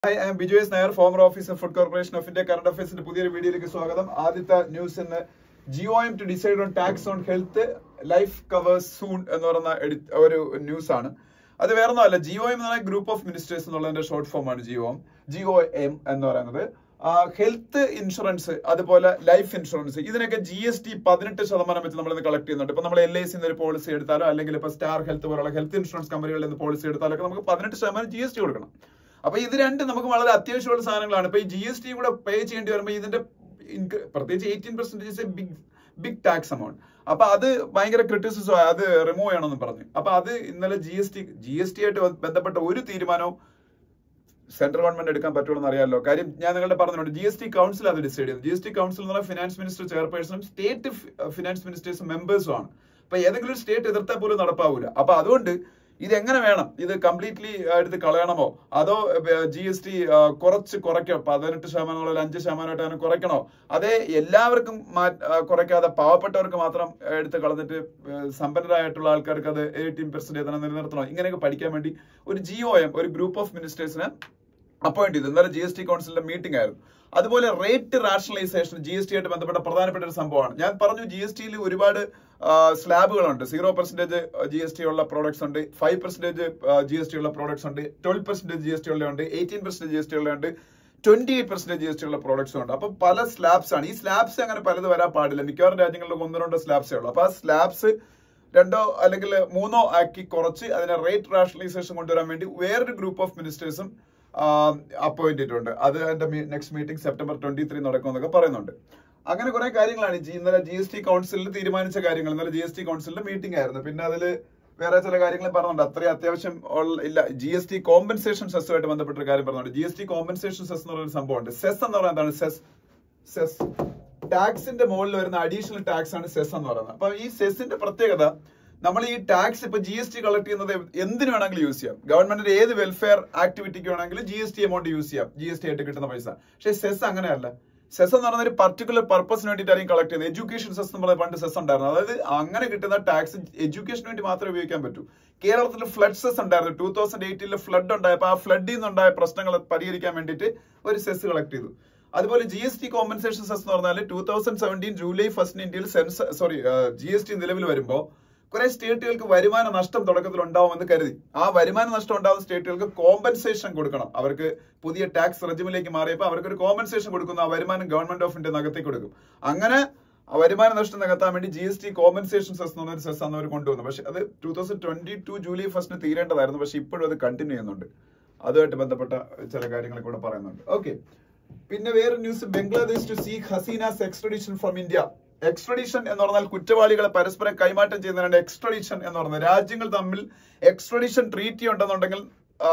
Hi I'm Bijoyas Nair former officer food corporation of India current അഫയേഴ്സിന്റെ പുതിയൊരു വീഡിയോയിലേക്ക് സ്വാഗതം ആദ്യത്തെ ന്യൂസ് ഇന്ന് G O M to decide on tax on health life covers soon എന്ന് പറയുന്ന എഡി- ഒരു ന്യൂസ് ആണ് അത് വേറെ ഒന്നുമല്ല ജിയോ എം എന്ന് പറയുന്ന ഗ്രൂപ്പ് ഓഫ് മിനിസ്റ്റേഴ്സ് എന്നുള്ളതിന്റെ ഷോർട്ട് ഫോം ആണ് ജിയോ എം ജിയോ എം എന്ന് പറയുന്നത് ഹെൽത്ത് ഇൻഷുറൻസ് അതുപോലെ ലൈഫ് ഇൻഷുറൻസ് ഇതിനൊക്കെ ജി എസ് ടി പതിനെട്ട് ശതമാനം വെച്ച് നമ്മൾ കളക്ട് ചെയ്യുന്നുണ്ട് ഇപ്പൊ നമ്മൾ എൽ ഐ സിന്ന് ഒരു പോളിസി എടുത്താലോ അല്ലെങ്കിൽ ഇപ്പൊ സ്റ്റാർ ഹെൽത്ത് പോലുള്ള ഹെൽത്ത് ഇൻഷുറൻസ് കമ്പനികളിൽ നിന്ന് പോളിസി എടുത്താലോ ഒക്കെ നമുക്ക് പതിനെട്ട് ശതമാനം ജി എസ് ടി കൊടുക്കണം അപ്പൊ ഇത് രണ്ട് നമുക്ക് വളരെ അത്യാവശ്യമുള്ള സാധനങ്ങളാണ് ഇപ്പൊ ഈ ജി എസ് ടി കൂടെ പേ ചെയ്യേണ്ടി വരുമ്പോൾ ഇതിന്റെ ഇൻക- പ്രത്യേകിച്ച് eighteen percentage big big tax amount അപ്പൊ അത് ഭയങ്കര ക്രിറ്റിസിസം അത് റിമൂവ് ചെയ്യണമെന്ന് പറഞ്ഞു അപ്പൊ അത് ഇന്നലെ G S T G S T ആയിട്ട് ബന്ധപ്പെട്ട ഒരു തീരുമാനവും സെൻട്രൽ ഗവൺമെന്റ് എടുക്കാൻ പറ്റുള്ളൂ അറിയാമല്ലോ കാര്യം ഞാൻ നിങ്ങളുടെ പറഞ്ഞിട്ടുണ്ട് ജി എസ് ടി കൗൺസിൽ അത് ഡിസൈഡ് ചെയ്തു ജി എസ് ടി കൗൺസിൽ എന്ന് പറഞ്ഞാൽ ഫിനാൻസ് മിനിസ്റ്റർ ചെയർപേഴ്സണും സ്റ്റേറ്റ് ഫിനാൻസ് മിനിസ്റ്റേഴ്സും മെമ്പേഴ്സും ആണ് അപ്പൊ ഏതെങ്കിലും ഒരു സ്റ്റേറ്റ് എതിർത്താൽ പോലും നടപ്പാവൂല അപ്പൊ അതുകൊണ്ട് ഇത് എങ്ങനെ വേണം ഇത് കംപ്ലീറ്റ്ലി എടുത്ത് കളയണമോ അതോ ജി എസ് ടി കുറച്ച് കുറയ്ക്കോ പതിനെട്ട് ശതമാനം അല്ലെങ്കിൽ അഞ്ച് ശതമാനമായിട്ട് അങ്ങനെ കുറയ്ക്കണോ അതേ എല്ലാവർക്കും മാ- ആ, കുറയ്ക്കാതെ പാവപ്പെട്ടവർക്ക് മാത്രം എടുത്ത് കളഞ്ഞിട്ട് ഏ, സമ്പന്നരായിട്ടുള്ള ആൾക്കാർക്ക് അത് എയ്റ്റീൻ പെർസെന്റ് തന്നെ നിലനിർത്തണോ ഇങ്ങനെയൊക്കെ പഠിക്കാൻ വേണ്ടി ഒരു ജിഒ എം ഒരു ഗ്രൂപ്പ് ഓഫ് മിനിസ്റ്റേഴ്സിനെ അപ്പോയിന്റ് ചെയ്തു ഇന്നലെ ജി എസ് ടി കൗൺസിലിന്റെ മീറ്റിംഗ് ആയിരുന്നു അതുപോലെ rate rationalisation G S T ആയിട്ട് ബന്ധപ്പെട്ട പ്രധാനപ്പെട്ട ഒരു സംഭവമാണ് ഞാൻ പറഞ്ഞു ജി എസ് ടിയിൽ ഒരുപാട് സ്ലാബുകളുണ്ട് zero percentage G S T ഉള്ള പ്രോഡക്ട്സ് ഉണ്ട് five percentage G S T ഉള്ള പ്രോഡക്ട്സ് ഉണ്ട് twelve percentage G S T ഉള്ളതുണ്ട് eighteen percentage G S T ഉള്ളതുണ്ട് twenty eight percentage G S T ഉള്ള പ്രോഡക്ട്സും ഉണ്ട് അപ്പൊ പല സ്ലാബ്സ് ആണ് ഈ സ്ലാബ്സ് അങ്ങനെ പലത് വരാൻ പാടില്ല മിക്കവാറും രാജ്യങ്ങളിൽ ഒന്ന് രണ്ടോ സ്ലാബ്സേ ഉള്ളൂ അപ്പൊ ആ സ്ലാബ്സ് രണ്ടോ അല്ലെങ്കിൽ മൂന്നോ ആക്കി കുറച്ച് അതിനെ റേറ്റ് റാഷണലൈസേഷൻ കൊണ്ടുവരാൻ വേണ്ടി വേറൊരു ഗ്രൂപ്പ് ഓഫ് മിനിസ്റ്റേഴ്സും അപ്പോയിന്റ് ചെയ്തിട്ടുണ്ട് അത് എന്റെ next meeting September twenty three നടക്കുമെന്നൊക്കെ പറയുന്നുണ്ട് അങ്ങനെ കുറെ കാര്യങ്ങളാണ് ജി- ഇന്നലെ ജി എസ് ടി കൗൺസിലിൽ തീരുമാനിച്ച കാര്യങ്ങൾ ഇന്നലെ ജി എസ് ടി കൗൺസിലിന്റെ മീറ്റിംഗ് ആയിരുന്നു പിന്നെ അതിൽ വേറെ ചില കാര്യങ്ങൾ പറഞ്ഞുണ്ട് അത്രയും അത്യാവശ്യം ഉള്ള- ഇല്ല ജി എസ് ടി കോമ്പൻസേഷൻ സെസ്സുമായിട്ട് ബന്ധപ്പെട്ട ഒരു കാര്യം പറഞ്ഞുണ്ട് G S T compensation cess എന്ന് പറയുന്ന ഒരു സംഭവമുണ്ട് സെസ് എന്ന് പറയുന്നത് എന്താണ് സെസ് സെസ് ടാക്സിന്റെ മുകളിൽ വരുന്ന അഡീഷണൽ ടാക്സ് ആണ് സെസ് എന്ന് പറയുന്നത് അപ്പൊ ഈ സെസിന്റെ പ്രത്യേകത നമ്മൾ ഈ ടാക്സ് ഇപ്പൊ ജി എസ് ടി കളക്ട് ചെയ്യുന്നത് എന്തിനു വേണമെങ്കിലും യൂസ് ചെയ്യാം ഗവൺമെന്റിന്റെ ഏത് വെൽഫെയർ ആക്ടിവിറ്റിക്ക് വേണമെങ്കിലും G S T amount use ചെയ്യാം ജി എസ് ടി ആയിട്ട് കിട്ടുന്ന പൈസ പക്ഷേ സെസ് അങ്ങനെയല്ല സെസ് എന്ന് പറയുന്ന ഒരു പർട്ടിക്കുലർ പർപ്പസിന് വേണ്ടിയിട്ടായിരിക്കും കളക്ട് ചെയ്യുന്നത് എഡ്യൂക്കേഷൻ സെസ് നമ്മൾ പണ്ട് സെസ് ഉണ്ടായിരുന്നു അതായത് അങ്ങനെ കിട്ടുന്ന ടാക്സ് എഡ്യൂക്കേഷന് വേണ്ടി മാത്രമേ ഉപയോഗിക്കാൻ പറ്റൂ കേരളത്തിൽ ഫ്ലഡ് സെസ് ഉണ്ടായിരുന്നു ടൂ തൗസൻഡ് എയ്റ്റീനിൽ ഫ്ലഡ് ഉണ്ടായപ്പോൾ ആ ഫ്ലഡിൽ നിന്നുണ്ടായ പ്രശ്നങ്ങൾ പരിഹരിക്കാൻ വേണ്ടിയിട്ട് ഒരു സെസ് കളക്ട് ചെയ്തു അതുപോലെ G S T compensation cess എന്ന് പറഞ്ഞാൽ ടൂ തൗസൻഡ് സെവൻറ്റീൻ ജൂലൈ ഫസ്റ്റിന് India sense sorry G S T നിലവിൽ വരുമ്പോൾ കുറെ സ്റ്റേറ്റുകൾക്ക് വരുമാന നഷ്ടം തുടക്കത്തിൽ ഉണ്ടാവുമെന്ന് കരുതി ആ വരുമാന നഷ്ടം ഉണ്ടാവുന്ന സ്റ്റേറ്റുകൾക്ക് കോമ്പൻസേഷൻ കൊടുക്കണം അവർക്ക് പുതിയ ടാക്സ് റെജിമിലേക്ക് മാറിയപ്പോൾ അവർക്ക് ഒരു കോമ്പൻസേഷൻ കൊടുക്കുന്ന ആ വരുമാനം ഗവൺമെന്റ് ഓഫ് ഇന്ത്യ നഗത്തേക്ക് കൊടുക്കും അങ്ങനെ ആ വരുമാന നഷ്ടം നികത്താൻ വേണ്ടി G S T compensation cess എന്ന് പറഞ്ഞൊരു സെസ് അന്ന് അവർ കൊണ്ടുവന്നു പക്ഷെ അത് two thousand twenty two July ഫസ്റ്റിന് തീരേണ്ടതായിരുന്നു പക്ഷെ ഇപ്പോഴും അത് കണ്ടിന്യൂ ചെയ്യുന്നുണ്ട് അതുമായിട്ട് ബന്ധപ്പെട്ട ചില കാര്യങ്ങൾ കൂടെ പറയുന്നുണ്ട് ഓക്കെ പിന്നെ വേറെ news Bangladesh to seek Hasina's extradition from India extradition എന്ന് പറഞ്ഞാൽ കുറ്റവാളികളെ പരസ്പരം കൈമാറ്റം ചെയ്യുന്നതിനാണ് എക്സ്ട്രഡിഷൻ എന്ന് പറയുന്നത് രാജ്യങ്ങൾ തമ്മിൽ എക്സ്ട്രഡിഷൻ ട്രീറ്റി ഉണ്ടെന്നുണ്ടെങ്കിൽ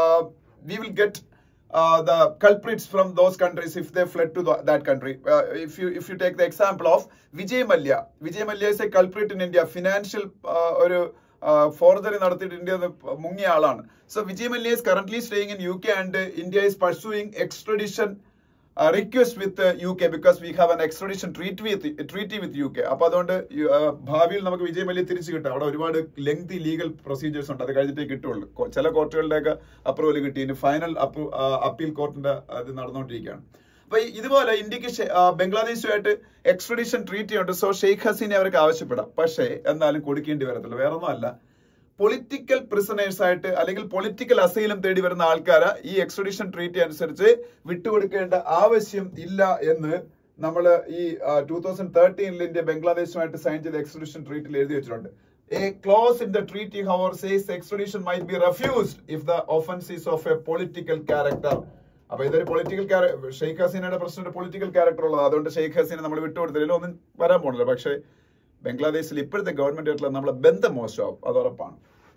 we will get the culprits from those countries if they fled to the- that country. Uh, if you if you take the example of Vijay Mallya Vijay Mallya is a culprit in India financial ഒരു forgery നടത്തിയിട്ട് India മുങ്ങിയ ആളാണ് so Vijay Mallya is currently staying in U K and India is pursuing extradition request with U K because we have an extradition treat with treaty with U K അപ്പൊ അതുകൊണ്ട് U- ആ, ഭാവിയിൽ നമുക്ക് വിജയ് മല്യ തിരിച്ചു കിട്ടും അവിടെ ഒരുപാട് ലെങ്തി ലീഗൽ പ്രൊസീജിയേഴ്സ് ഉണ്ട് അത് കഴിഞ്ഞിട്ടേ കിട്ടുള്ളൂ കൊ- ചില കോർട്ടുകളുടെയൊക്കെ അപ്രൂവൽ കിട്ടി ഇനി ഫൈനൽ അപ്പീൽ കോർട്ടിന്റെ അത് നടന്നുകൊണ്ടിരിക്കുകയാണ് അപ്പൊ ഈ- ഇതുപോലെ ഇന്ത്യക്ക് ഷെ- ആ, ബംഗ്ലാദേശുമായിട്ട് എക്സ്ട്രഡിഷൻ ട്രീറ്റി ഉണ്ട് സോ ഷെയ്ഖ് ഹസീനെ അവർക്ക് ആവശ്യപ്പെടാം പക്ഷേ എന്നാലും കൊടുക്കേണ്ടി വരത്തില്ല വേറെ ഒന്നുമല്ല പൊളിറ്റിക്കൽ പ്രിസണേഴ്സ് ആയിട്ട് അല്ലെങ്കിൽ പൊളിറ്റിക്കൽ അസൈലം തേടി വരുന്ന ആൾക്കാരെ ഈ എക്സ്ട്രഡിഷൻ ട്രീറ്റി അനുസരിച്ച് വിട്ടുകൊടുക്കേണ്ട ആവശ്യം ഇല്ല എന്ന് നമ്മൾ ഈ ടൂ തൗസൻഡ് തേർട്ടീനിൽ ഇന്ത്യ ബംഗ്ലാദേശുമായിട്ട് സൈൻ ചെയ്ത എക്സ്ട്രഡിഷൻ ട്രീറ്റിൽ എഴുതി വെച്ചിട്ടുണ്ട് a clause in the treaty however says extradition might be refused if the offence is of a political character അപ്പൊ ഇതൊരു പൊളിറ്റിക്കൽ ഷെയ്ഖ് ഹസീനയുടെ പ്രസിഡന്റ് പൊളിറ്റിക്കൽ ക്യാരക്ടർ ഉള്ളത് അതുകൊണ്ട് ഷെയ്ഖ് ഹസീനെ നമ്മൾ വിട്ടുകൊടുത്തില്ല ഒന്നും വരാൻ പോണില്ല പക്ഷേ ബംഗ്ലാദേശിൽ ഇപ്പോഴത്തെ ഗവൺമെന്റ് ആയിട്ടുള്ള നമ്മളെ ബന്ധം മോശമാവും അത് ഉറപ്പാണ്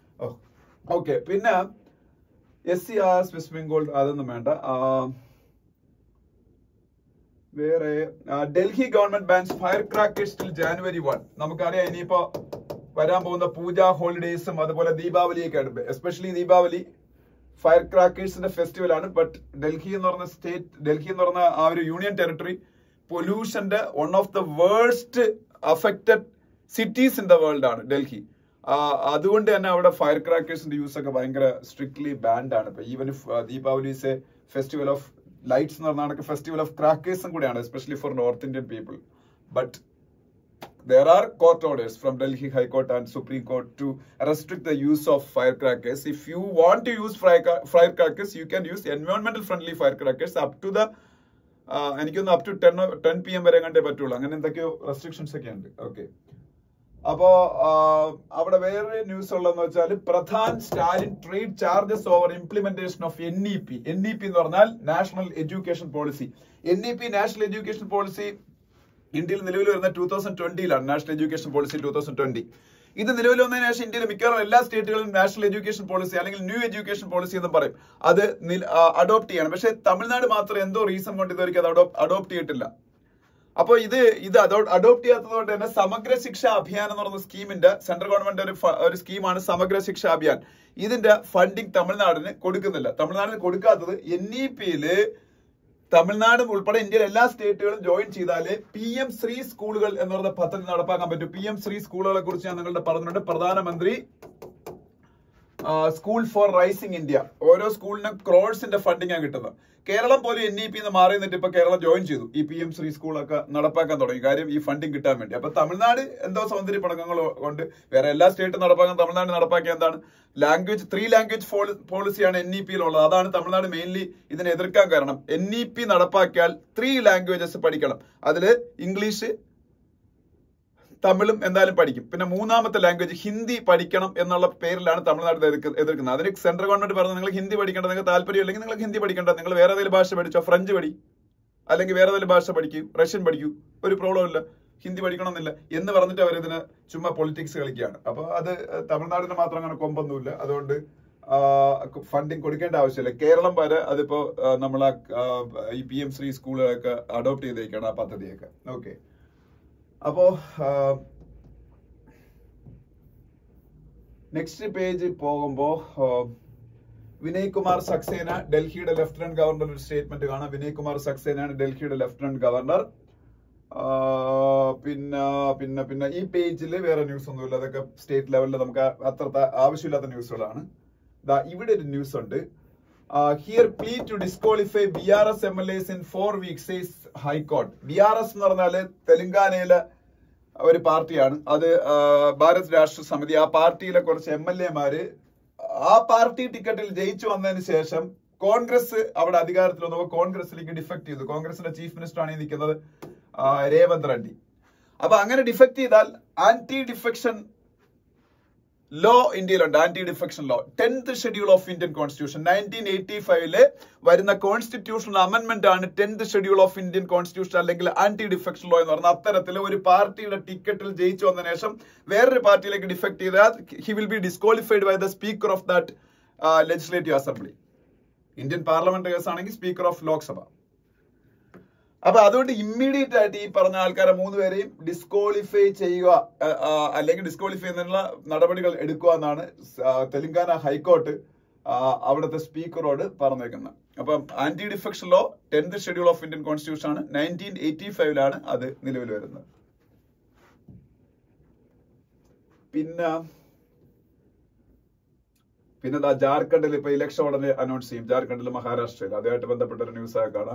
ഓക്കെ പിന്നെ S C R west Bengal അതൊന്നും വേണ്ട ആ, വേറെ ആ, Delhi government bans fire crackers till January one നമുക്കറിയാം ഇനിയിപ്പോ വരാൻ പോകുന്ന പൂജ ഹോളിഡേയ്സും അതുപോലെ ദീപാവലിയൊക്കെ ആണ് എസ്പെഷ്യലി ദീപാവലി ഫയർ ക്രാക്കേഴ്സിന്റെ ഫെസ്റ്റിവൽ ആണ് ബട്ട് ഡൽഹി എന്ന് പറഞ്ഞ സ്റ്റേറ്റ് ഡൽഹി എന്ന് പറഞ്ഞ ആ ഒരു യൂണിയൻ ടെറിട്ടറി പൊല്യൂഷന്റെ one of the worst affected cities in the world ആണ് ഡൽഹി ആ, അതുകൊണ്ട് തന്നെ അവിടെ ഫയർ ക്രാക്കേഴ്സിന്റെ യൂസ് ഒക്കെ ഭയങ്കര സ്ട്രിക്ട്ലി ബാൻഡ് ആണ് ഇപ്പൊ even Deepavali is a festival of lights എന്ന് പറഞ്ഞാൽ ഫെസ്റ്റിവൽ ഓഫ് ക്രാക്കേഴ്സും കൂടിയാണ് especially for north Indian people but there are court orders from Delhi High Court and Supreme Court to restrict the use of firecrackers. If you want to use fire- firecrackers, you can use environmental friendly firecrackers up to the uh, എനിക്കൊന്ന് up to ten ten P M വരെ കണ്ടേ പറ്റുള്ളൂ അങ്ങനെ എന്തൊക്കെയോ restrictions ഒക്കെ ഉണ്ട് okay അപ്പോ ആ, അവിടെ വേറെ ന്യൂസ് ഉള്ളതെന്ന് വെച്ചാൽ Pradhan Stalin trade charges over implementation of N E P N E P എന്ന് പറഞ്ഞാൽ national education policy N E P national education policy ഇന്ത്യയിൽ നിലവിൽ വരുന്ന ടൂ തൗസൻഡ് ട്വന്റിയിലാണ് national education policy two thousand twenty ഇത് നിലവിൽ വന്നതിന് ശേഷം ഇന്ത്യയിലെ മിക്കവാറും എല്ലാ സ്റ്റേറ്റുകളിലും നാഷണൽ എഡ്യൂക്കേഷൻ പോളിസി അല്ലെങ്കിൽ ന്യൂ എഡ്യൂക്കേഷൻ പോളിസി എന്ന് പറയും അത് അഡോപ്റ്റ് ചെയ്യണം പക്ഷേ തമിഴ്നാട് മാത്രം എന്തോ റീസൺ കൊണ്ട് ഇതുവരെയ്ക്ക് അത് അഡോപ്റ്റ് ചെയ്തിട്ടില്ല അപ്പോൾ ഇത് ഇത് അഡോപ്റ്റ് ചെയ്യാത്തത് കൊണ്ട് തന്നെ സമഗ്ര ശിക്ഷ അഭിയാൻ എന്ന് പറയുന്ന സ്കീമിന്റെ സെൻട്രൽ ഗവൺമെന്റ് ഒരു ഫ- ഒരു സ്കീമാണ് സമഗ്ര ശിക്ഷ അഭിയാൻ ഇതിന്റെ ഫണ്ടിങ് തമിഴ്നാടിന് കൊടുക്കുന്നില്ല തമിഴ്നാടിന് കൊടുക്കാത്തത് എൻ ഇ പിയില് തമിഴ്നാടും ഉൾപ്പെടെ ഇന്ത്യയിലെ എല്ലാ സ്റ്റേറ്റുകളും ജോയിൻ ചെയ്താലേ പി എം ശ്രീ സ്കൂളുകൾ എന്ന് പറയുന്ന പദ്ധതി നടപ്പാക്കാൻ പറ്റും പി എം ശ്രീ സ്കൂളുകളെ കുറിച്ച് ഞാൻ നിങ്ങളുടെ പറഞ്ഞിട്ടുണ്ട് പ്രധാനമന്ത്രി സ്കൂൾ ഫോർ റൈസിംഗ് ഇന്ത്യ ഓരോ സ്കൂളിനും ക്രോഡ്സിന്റെ ഫണ്ടിങ് ആണ് കിട്ടുന്നത് കേരളം പോലും എൻ ഇ പി എന്ന് മാറി നിന്നിട്ട് ഇപ്പൊ കേരളം ജോയിൻ ചെയ്തു ഈ പി എം ശ്രീ സ്കൂളൊക്കെ നടപ്പാക്കാൻ തുടങ്ങി കാര്യം ഈ ഫണ്ടിങ് കിട്ടാൻ വേണ്ടി അപ്പൊ തമിഴ്നാട് എന്തോ സൗന്ദര്യ പടക്കങ്ങൾ കൊണ്ട് വേറെ എല്ലാ സ്റ്റേറ്റും നടപ്പാക്കാൻ തമിഴ്നാട് നടപ്പാക്കിയ എന്താണ് ലാംഗ്വേജ് ത്രീ ലാംഗ്വേജ് പോളിസിയാണ് എൻ ഇ പിയിലുള്ളത് അതാണ് തമിഴ്നാട് മെയിൻലി ഇതിനെ എതിർക്കാൻ കാരണം എൻ ഇ പി നടപ്പാക്കിയാൽ ത്രീ ലാംഗ്വേജസ് പഠിക്കണം അതില് ഇംഗ്ലീഷ് തമിഴും എന്തായാലും പഠിക്കും പിന്നെ മൂന്നാമത്തെ ലാംഗ്വേജ് ഹിന്ദി പഠിക്കണം എന്നുള്ള പേരിലാണ് തമിഴ്നാട് എതിർക്ക്- എതിർക്കുന്നത് അതിന് സെൻട്രൽ ഗവൺമെന്റ് പറഞ്ഞു നിങ്ങൾ ഹിന്ദി പഠിക്കേണ്ട നിങ്ങൾക്ക് താല്പര്യം ഇല്ലെങ്കിൽ നിങ്ങൾ ഹിന്ദി പഠിക്കേണ്ട നിങ്ങൾ വേറെ ഏതെങ്കിലും ഭാഷ പഠിച്ചോ ഫ്രഞ്ച് പഠി അല്ലെങ്കിൽ വേറെ ഏതെങ്കിലും ഭാഷ പഠിക്കൂ റഷ്യൻ പഠിക്കൂ ഒരു പ്രോബ്ലം ഇല്ല ഹിന്ദി പഠിക്കണമെന്നില്ല എന്ന് പറഞ്ഞിട്ട് അവർ ഇതിന് ചുമ്മാ പൊളിറ്റിക്സ് കളിക്കുകയാണ് അപ്പൊ അത് തമിഴ്നാടിന് മാത്രം അങ്ങനെ കൊമ്പൊന്നുമില്ല അതുകൊണ്ട് ഫണ്ടിങ് കൊടുക്കേണ്ട ആവശ്യമില്ല കേരളം വരെ അതിപ്പോ നമ്മൾ ഈ പി എം ശ്രീ സ്കൂളുകളൊക്കെ അഡോപ്റ്റ് ചെയ്തേക്കാണ് ആ പദ്ധതിയൊക്കെ ഓക്കെ അപ്പോ നെക്സ്റ്റ് പേജ് പോകുമ്പോ ആ, വിനയ് കുമാർ സക്സേന ഡൽഹിയുടെ ലെഫ്റ്റനന്റ് ഗവർണർ ഒരു സ്റ്റേറ്റ്മെന്റ് കാണാം വിനയ് കുമാർ സക്സേനയാണ് ഡൽഹിയുടെ ലെഫ്റ്റനന്റ് ഗവർണർ ആ, പിന്നെ പിന്നെ പിന്നെ ഈ പേജിൽ വേറെ ന്യൂസ് ഒന്നുമില്ല അതൊക്കെ സ്റ്റേറ്റ് ലെവലിൽ നമുക്ക് അത്ര ആവശ്യമില്ലാത്ത ന്യൂസുകളാണ് ദാ ഇവിടെ ഒരു ന്യൂസ് ഉണ്ട് hear plea to disqualify B R S M L S in four weeks high court B R S എന്ന് പറഞ്ഞാല് തെലങ്കാനയിലെ ഒരു പാർട്ടിയാണ് അത് ആ, ഭാരത് രാഷ്ട്ര സമിതി ആ പാർട്ടിയിലെ കുറച്ച് എം എൽ എമാര് ആ പാർട്ടി ടിക്കറ്റിൽ ജയിച്ചു വന്നതിന് ശേഷം കോൺഗ്രസ് അവിടെ അധികാരത്തിൽ വന്നപ്പോൾ കോൺഗ്രസിലേക്ക് ഡിഫക്ട് ചെയ്തു കോൺഗ്രസിന്റെ ചീഫ് മിനിസ്റ്റർ ആണ് ഈ നിൽക്കുന്നത് ആ, രേവന്ത് റെഡ്ഡി അപ്പൊ അങ്ങനെ ഡിഫക്ട് ചെയ്താൽ ആന്റി ഡിഫെക്ഷൻ ലോ ഇന്ത്യയിലുണ്ട് anti defection law tenth schedule of Indian constitution nineteen eighty ഫൈവില് വരുന്ന കോൺസ്റ്റിറ്റ്യൂഷണൽ അമെന്റ്മെന്റ് ആണ് tenth schedule of Indian constitution അല്ലെങ്കിൽ ആന്റി ഡിഫെക്ഷൻ ലോ എന്ന് പറഞ്ഞാൽ അത്തരത്തിൽ ഒരു പാർട്ടിയുടെ ടിക്കറ്റിൽ ജയിച്ചു വന്നതിന് ശേഷം വേറൊരു പാർട്ടിയിലേക്ക് ഡിഫെക്ട് ചെയ്താൽ he will be disqualified by the speaker of that legislative assembly Indian parliament case ആണെങ്കിൽ സ്പീക്കർ ഓഫ് ലോക്സഭ അപ്പൊ അതുകൊണ്ട് ഇമ്മീഡിയറ്റ് ആയിട്ട് ഈ പറഞ്ഞ ആൾക്കാരെ മൂന്ന് പേരെയും ഡിസ്ക്വാളിഫൈ ചെയ്യുക ആ, ആ, അല്ലെങ്കിൽ ഡിസ്ക്വാളിഫൈ ചെയ്യുന്നതിനുള്ള നടപടികൾ എടുക്കുക എന്നാണ് സ- ആ, തെലങ്കാന ഹൈക്കോർട്ട് ആ, അവിടുത്തെ സ്പീക്കറോട് പറഞ്ഞേക്കുന്നത് അപ്പം anti defection law tenth schedule of Indian constitution ആണ് നയൻറ്റീൻ എയ്റ്റി ഫൈവിലാണ് അത് നിലവിൽ വരുന്നത് പിന്നെ പിന്നെ ദാ ജാർഖണ്ഡിൽ ഇപ്പൊ ഇലക്ഷൻ ഉടനെ അനൗൺസ് ചെയ്യും ജാർഖണ്ഡിൽ മഹാരാഷ്ട്രയിൽ അതുമായിട്ട് ബന്ധപ്പെട്ട ഒരു ന്യൂസ് ആയി കാണാം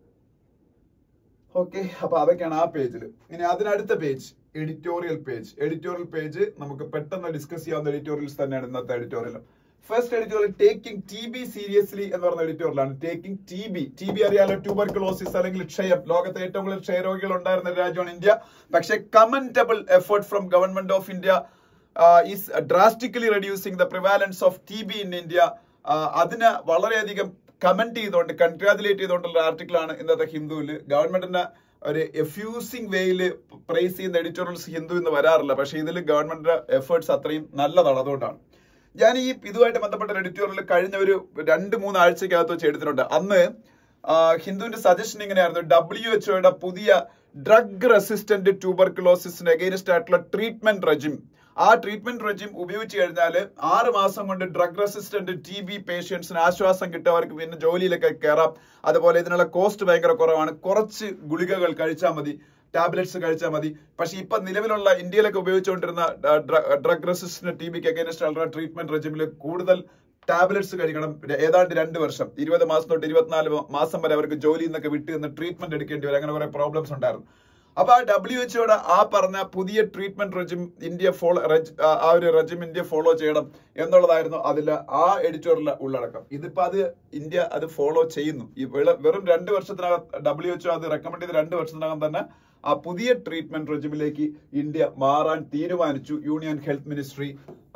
ഓക്കെ അപ്പൊ അതൊക്കെയാണ് ആ പേജിൽ ഇനി അതിനടുത്ത page editorial page editorial page നമുക്ക് പെട്ടെന്ന് ഡിസ്കസ് ചെയ്യാവുന്ന എഡിറ്റോറിയൽസ് തന്നെയാണ് ഇന്നത്തെ editorial first editorial taking T B seriously എന്ന് പറയുന്ന എഡിറ്റോറിയലാണ് taking T B T B അറിയാലോ ട്യൂബർക്കുലോസിസ് അല്ലെങ്കിൽ ക്ഷയം ലോകത്തെ ഏറ്റവും കൂടുതൽ ക്ഷയരോഗികൾ ഉണ്ടായിരുന്ന ഒരു രാജ്യമാണ് ഇന്ത്യ പക്ഷേ commendable effort from government of India is drastically reducing the prevalence of T B in India അതിന് വളരെയധികം കമന്റ് ചെയ്തുകൊണ്ട് കൺഗ്രാജുലേറ്റ് ചെയ്തുകൊണ്ടുള്ള ആർട്ടിക്കിൾ ആണ് ഇന്നത്തെ ഹിന്ദുവിൽ ഗവൺമെന്റിന്റെ ഒരു എഫ്യൂസിംഗ് വേയിൽ പ്രൈസ് ചെയ്യുന്ന എഡിറ്റോറിയൽസ് ഹിന്ദു എന്ന് വരാറില്ല പക്ഷേ ഇതിൽ ഗവൺമെന്റിന്റെ എഫേർട്സ് അത്രയും നല്ലതാണ് അതുകൊണ്ടാണ് ഞാൻ ഈ ഇതുമായിട്ട് ബന്ധപ്പെട്ട എഡിറ്റോറിയൽ കഴിഞ്ഞ ഒരു രണ്ട് മൂന്ന് ആഴ്ചക്കകത്ത് വെച്ച് എടുത്തിട്ടുണ്ട് അന്ന് ആ, ഹിന്ദുവിന്റെ സജഷൻ ഇങ്ങനെയായിരുന്നു ഡബ്ല്യു എച്ച്ഒയുടെ പുതിയ ഡ്രഗ് റെസിസ്റ്റന്റ് ട്യൂബർക്കുലോസിസിന് അഗെയിൻസ്റ്റ് ആയിട്ടുള്ള ട്രീറ്റ്മെന്റ് റെജിം ആ ട്രീറ്റ്മെന്റ് റെജിം ഉപയോഗിച്ച് കഴിഞ്ഞാൽ ആറ് മാസം കൊണ്ട് ഡ്രഗ് റെസിസ്റ്റന്റ് ടി ബി പേഷ്യൻസിന് ആശ്വാസം കിട്ടും അവർക്ക് പിന്നെ ജോലിയിലൊക്കെ കയറാം അതുപോലെ ഇതിനുള്ള കോസ്റ്റ് ഭയങ്കര കുറവാണ് കുറച്ച് ഗുളികകൾ കഴിച്ചാൽ മതി ടാബ്ലറ്റ്സ് കഴിച്ചാൽ മതി പക്ഷെ ഇപ്പൊ നിലവിലുള്ള ഇന്ത്യയിലൊക്കെ ഉപയോഗിച്ചുകൊണ്ടിരുന്ന ഡ്രഗ് റെസിസ്റ്റന്റ് ടി ബിക്ക് അഗൈൻസ്റ്റ് ആയിട്ടുള്ള ട്രീറ്റ്മെന്റ് റെജിമിൽ കൂടുതൽ ടാബ്ലറ്റ്സ് കഴിക്കണം ഏതാണ്ട് രണ്ട് വർഷം ഇരുപത് മാസം തൊട്ട് ഇരുപത്തിനാല് മാസം വരെ അവർക്ക് ജോലിയിൽ നിന്നൊക്കെ വിട്ട് നിന്ന് ട്രീറ്റ്മെന്റ് എടുക്കേണ്ടി വരും അങ്ങനെ കുറെ പ്രോബ്ലംസ് ഉണ്ടായിരുന്നു അപ്പൊ ആ ഡബ്ല്യു എച്ച്ഒയുടെ ആ പറഞ്ഞ പുതിയ ട്രീറ്റ്മെന്റ് റെജിം ഇന്ത്യ ഫോളോ ആ ഒരു റെജിം ഇന്ത്യ ഫോളോ ചെയ്യണം എന്നുള്ളതായിരുന്നു അതിൽ ആ എഡിറ്റോറിയൽ ഉള്ളടക്കം ഇതിപ്പോ അത് ഇന്ത്യ അത് ഫോളോ ചെയ്യുന്നു ഈ വെള- വെറും രണ്ട് വർഷത്തിനകം ഡബ്ല്യു എച്ച്ഒ അത് റെക്കമെൻഡ് ചെയ്ത രണ്ട് വർഷത്തിനകം തന്നെ ആ പുതിയ ട്രീറ്റ്മെന്റ് റെജിമിലേക്ക് ഇന്ത്യ മാറാൻ തീരുമാനിച്ചു union health ministry